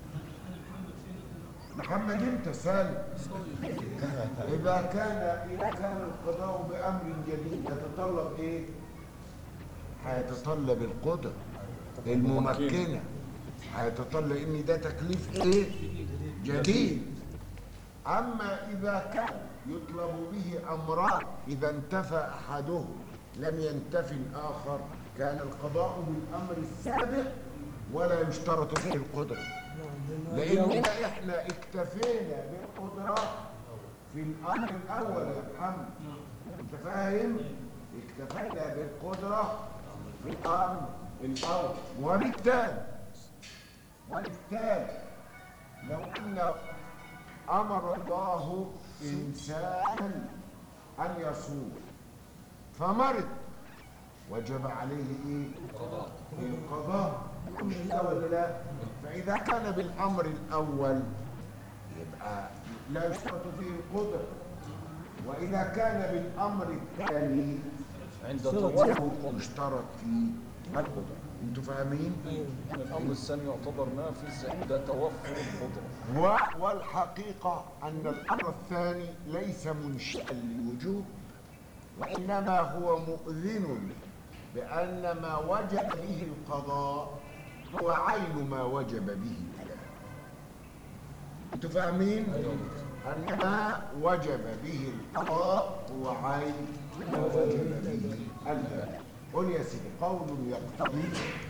A: محمد أنت سالم إذا كان إذا كان القضاء بأمر جديد يتطلب إيه؟ هيتطلب القدرة الممكنة هيتطلب ان ده تكليف ايه جديد اما اذا كان يطلب به امران اذا انتفى احدهم لم ينتفي الاخر كان القضاء بالامر السابق ولا يشترط فيه القدرة لان احنا اكتفينا بالقدرة في الامر الاول يا محمد انت فاهم اكتفينا بالقدرة في الامر الاول وبالتالي وبالتالي لو ان امر الله انسانا ان يصوم فمرض وجب عليه ايه القضاء مش كده ولا لا فاذا كان بالامر الاول يبقى لا يشترط فيه القدره واذا كان بالامر الثاني
D: عند توافق القدر
A: يشترط فيه القدره انتوا فاهمين
D: الأمر الثاني يعتبر نافذ عند توفر القدرة
A: و- والحقيقة أن الأمر الثاني ليس منشئا للوجوب وإنما هو مؤذن بأن ما وجب به القضاء هو عين ما وجب به الأداء أنتوا فاهمين؟ أن ما وجب به القضاء هو عين ما وجب به الأداء قل يا سيدي قول يقتضي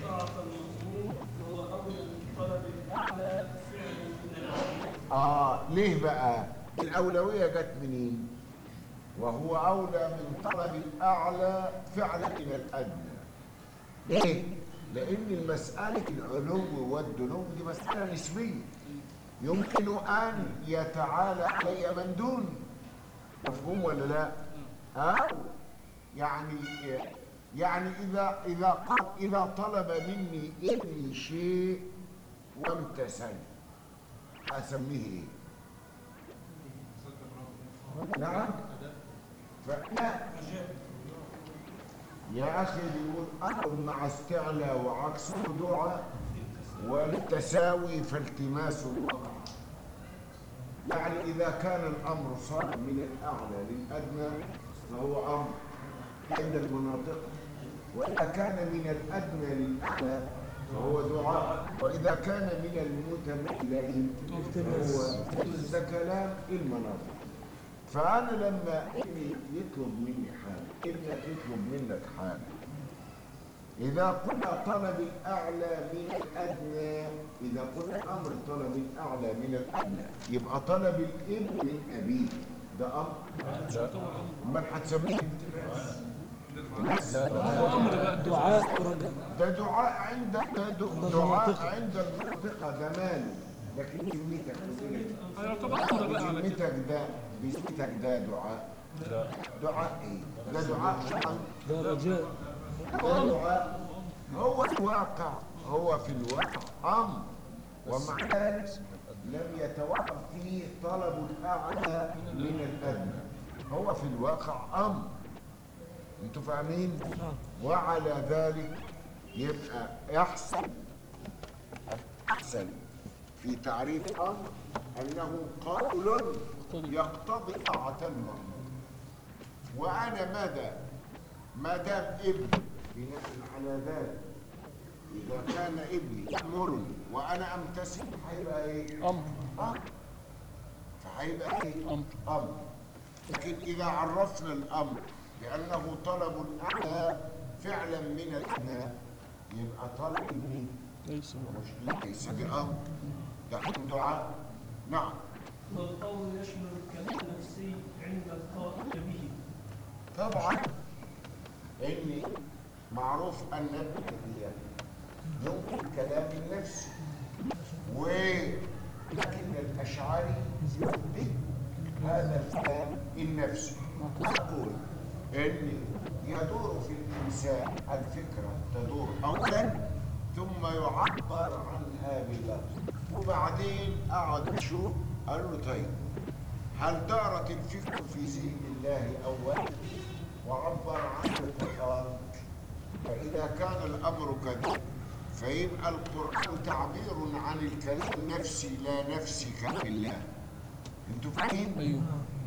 A: آه ليه بقى؟ الأولوية جت منين؟ وهو أولى من طلب الأعلى فعلا إلى الأدنى. ليه؟ لأن المسألة العلو والدنو دي مسألة نسبية. يمكن أن يتعالى علي من دوني. مفهوم ولا لا؟ أو يعني يعني إذا إذا قال إذا طلب مني ابني شيء وامتثل أسميه إيه؟ نعم فلا يا أخي بيقول أمر مع استعلاء وعكسه دعاء والتساوي فالتماس الوقع يعني إذا كان الأمر صار من الأعلى للأدنى فهو أمر عند المناطق وإذا كان من الأدنى للأعلى فهو دعاء وإذا كان من المتمثلين فهو ده كلام المناطق فأنا لما ابني يطلب مني حاجة ابنك يطلب منك حاجة إذا قلنا طلب الأعلى من الأدنى إذا قلنا أمر طلب الأعلى من الأدنى يبقى طلب الابن من أبيه ده أمر أمال هتسميه
E: دعاء ورجاء
A: ده دعاء عند ده د- دعاء عند المنطقة ده ماله لكن كلمتك
G: هيعتبر قدر بقى على كده
A: كلمتك ده باسمتك ده دعاء دعاء ايه؟ ده دعاء شرعي
E: ده رجاء
A: ده دعاء هو الواقع هو في الواقع امر ومع ذلك لم يتوقف فيه طلب الأعلى من الأدنى هو في الواقع أمر انتوا فاهمين وعلى ذلك يبقى يحصل أحسن في تعريف أمر أنه قول يقتضي طاعة المأمور وأنا ماذا ما دام ابني بناء على ذلك إذا كان ابني يأمرني وأنا أمتثل هيبقى إيه؟
G: أمر
A: أمر فهيبقى إيه؟
G: أمر.
A: أمر لكن إذا عرفنا الأمر بأنه طلب الأعلى فعلا من الأدنى يبقى طلب مين؟
G: ليس
A: مش ليس بأمر ده دعاء نعم
H: والقول يشمل الكلام النفسي عند القائل به
A: طبعا ان معروف ان النبي يمكن كلام النفس ولكن الاشعري يثبت هذا الكلام النفسي يقول ان يدور في الانسان الفكره تدور اولا ثم يعبر عنها باللفظ وبعدين قعد يشوف قال له طيب هل دارت الفكرة في ذهن الله أولا وعبر عنه القرآن فإذا كان الأمر كذلك فيبقى القرآن تعبير عن الكلام النفسي لا نفسي كالله انتوا فاهمين؟
G: أيوه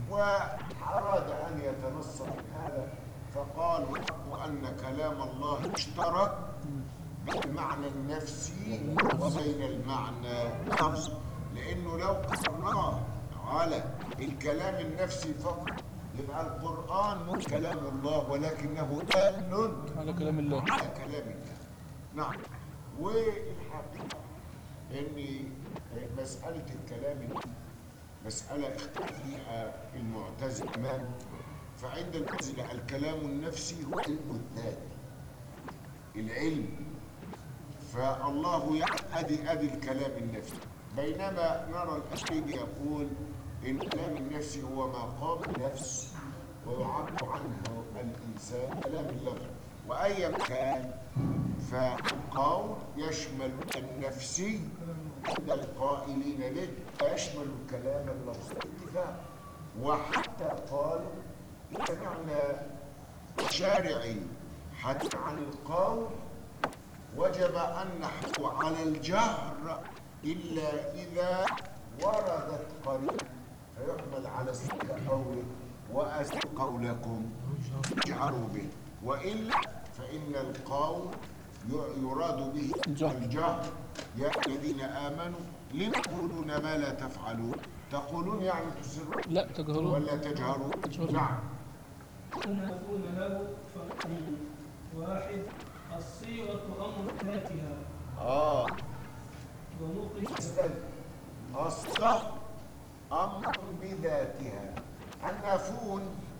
A: وأراد أن يتنص من هذا فقال والحق أن كلام الله اشترك بالمعنى النفسي وبين المعنى اللفظي لأنه لو قصرناه على الكلام النفسي فقط يبقى القرآن مش كلام الله ولكنه دال
G: على كلام الله
A: على كلام الله نعم والحقيقة ان مسألة الكلام دي مسألة اختلف فيها المعتزلة تمام فعند المعتزلة الكلام النفسي هو علم الذات العلم فالله يعني ادي ادي الكلام النفسي بينما نرى الاشعري يقول ان الكلام النفسي هو مقام النفس ويعبر عنه الانسان كلام اللفظ وايا كان فالقول يشمل النفسي عند القائلين به يشمل الكلام اللفظي اتفاق وحتى قالوا إن معنى شارعي حتى عن القول وجب أن نحكو على الجهر إلا إذا وردت قرينة فيحمل على الصدق قوله وأسر قولكم اجهروا به وإلا فإن القول ي- يراد به
G: الجهر.
A: الجهر يا الذين آمنوا لم تقولون ما لا تفعلون تقولون يعني تسرون
G: لا تجهرون
A: ولا تجهرون
G: تجهرون.
A: نعم
H: ثم يكون له فرقين واحد الصيغة أمر ذاتها
A: آه
H: ونقل
A: أصلا أمر بذاتها النافون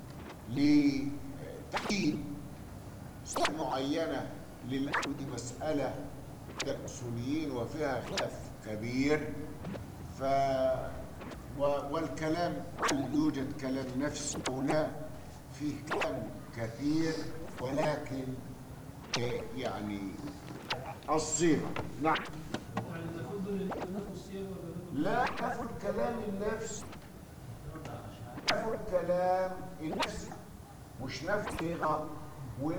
A: لتحديد صفة معينة للأمر دي مسألة عند الأصوليين وفيها خلاف كبير ف و- والكلام هل يوجد كلام نفسي أو لا فيه كلام كثير ولكن آه، يعني الصيغة نعم
H: يعني ناخذ ناخذ الصيغة وناخذ
A: لا كفر كلام النفس كفر كلام النفس مش نفي صيغه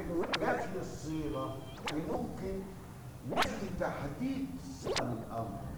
A: ونفي الصيغه ممكن نفي تحديد صيغه الامر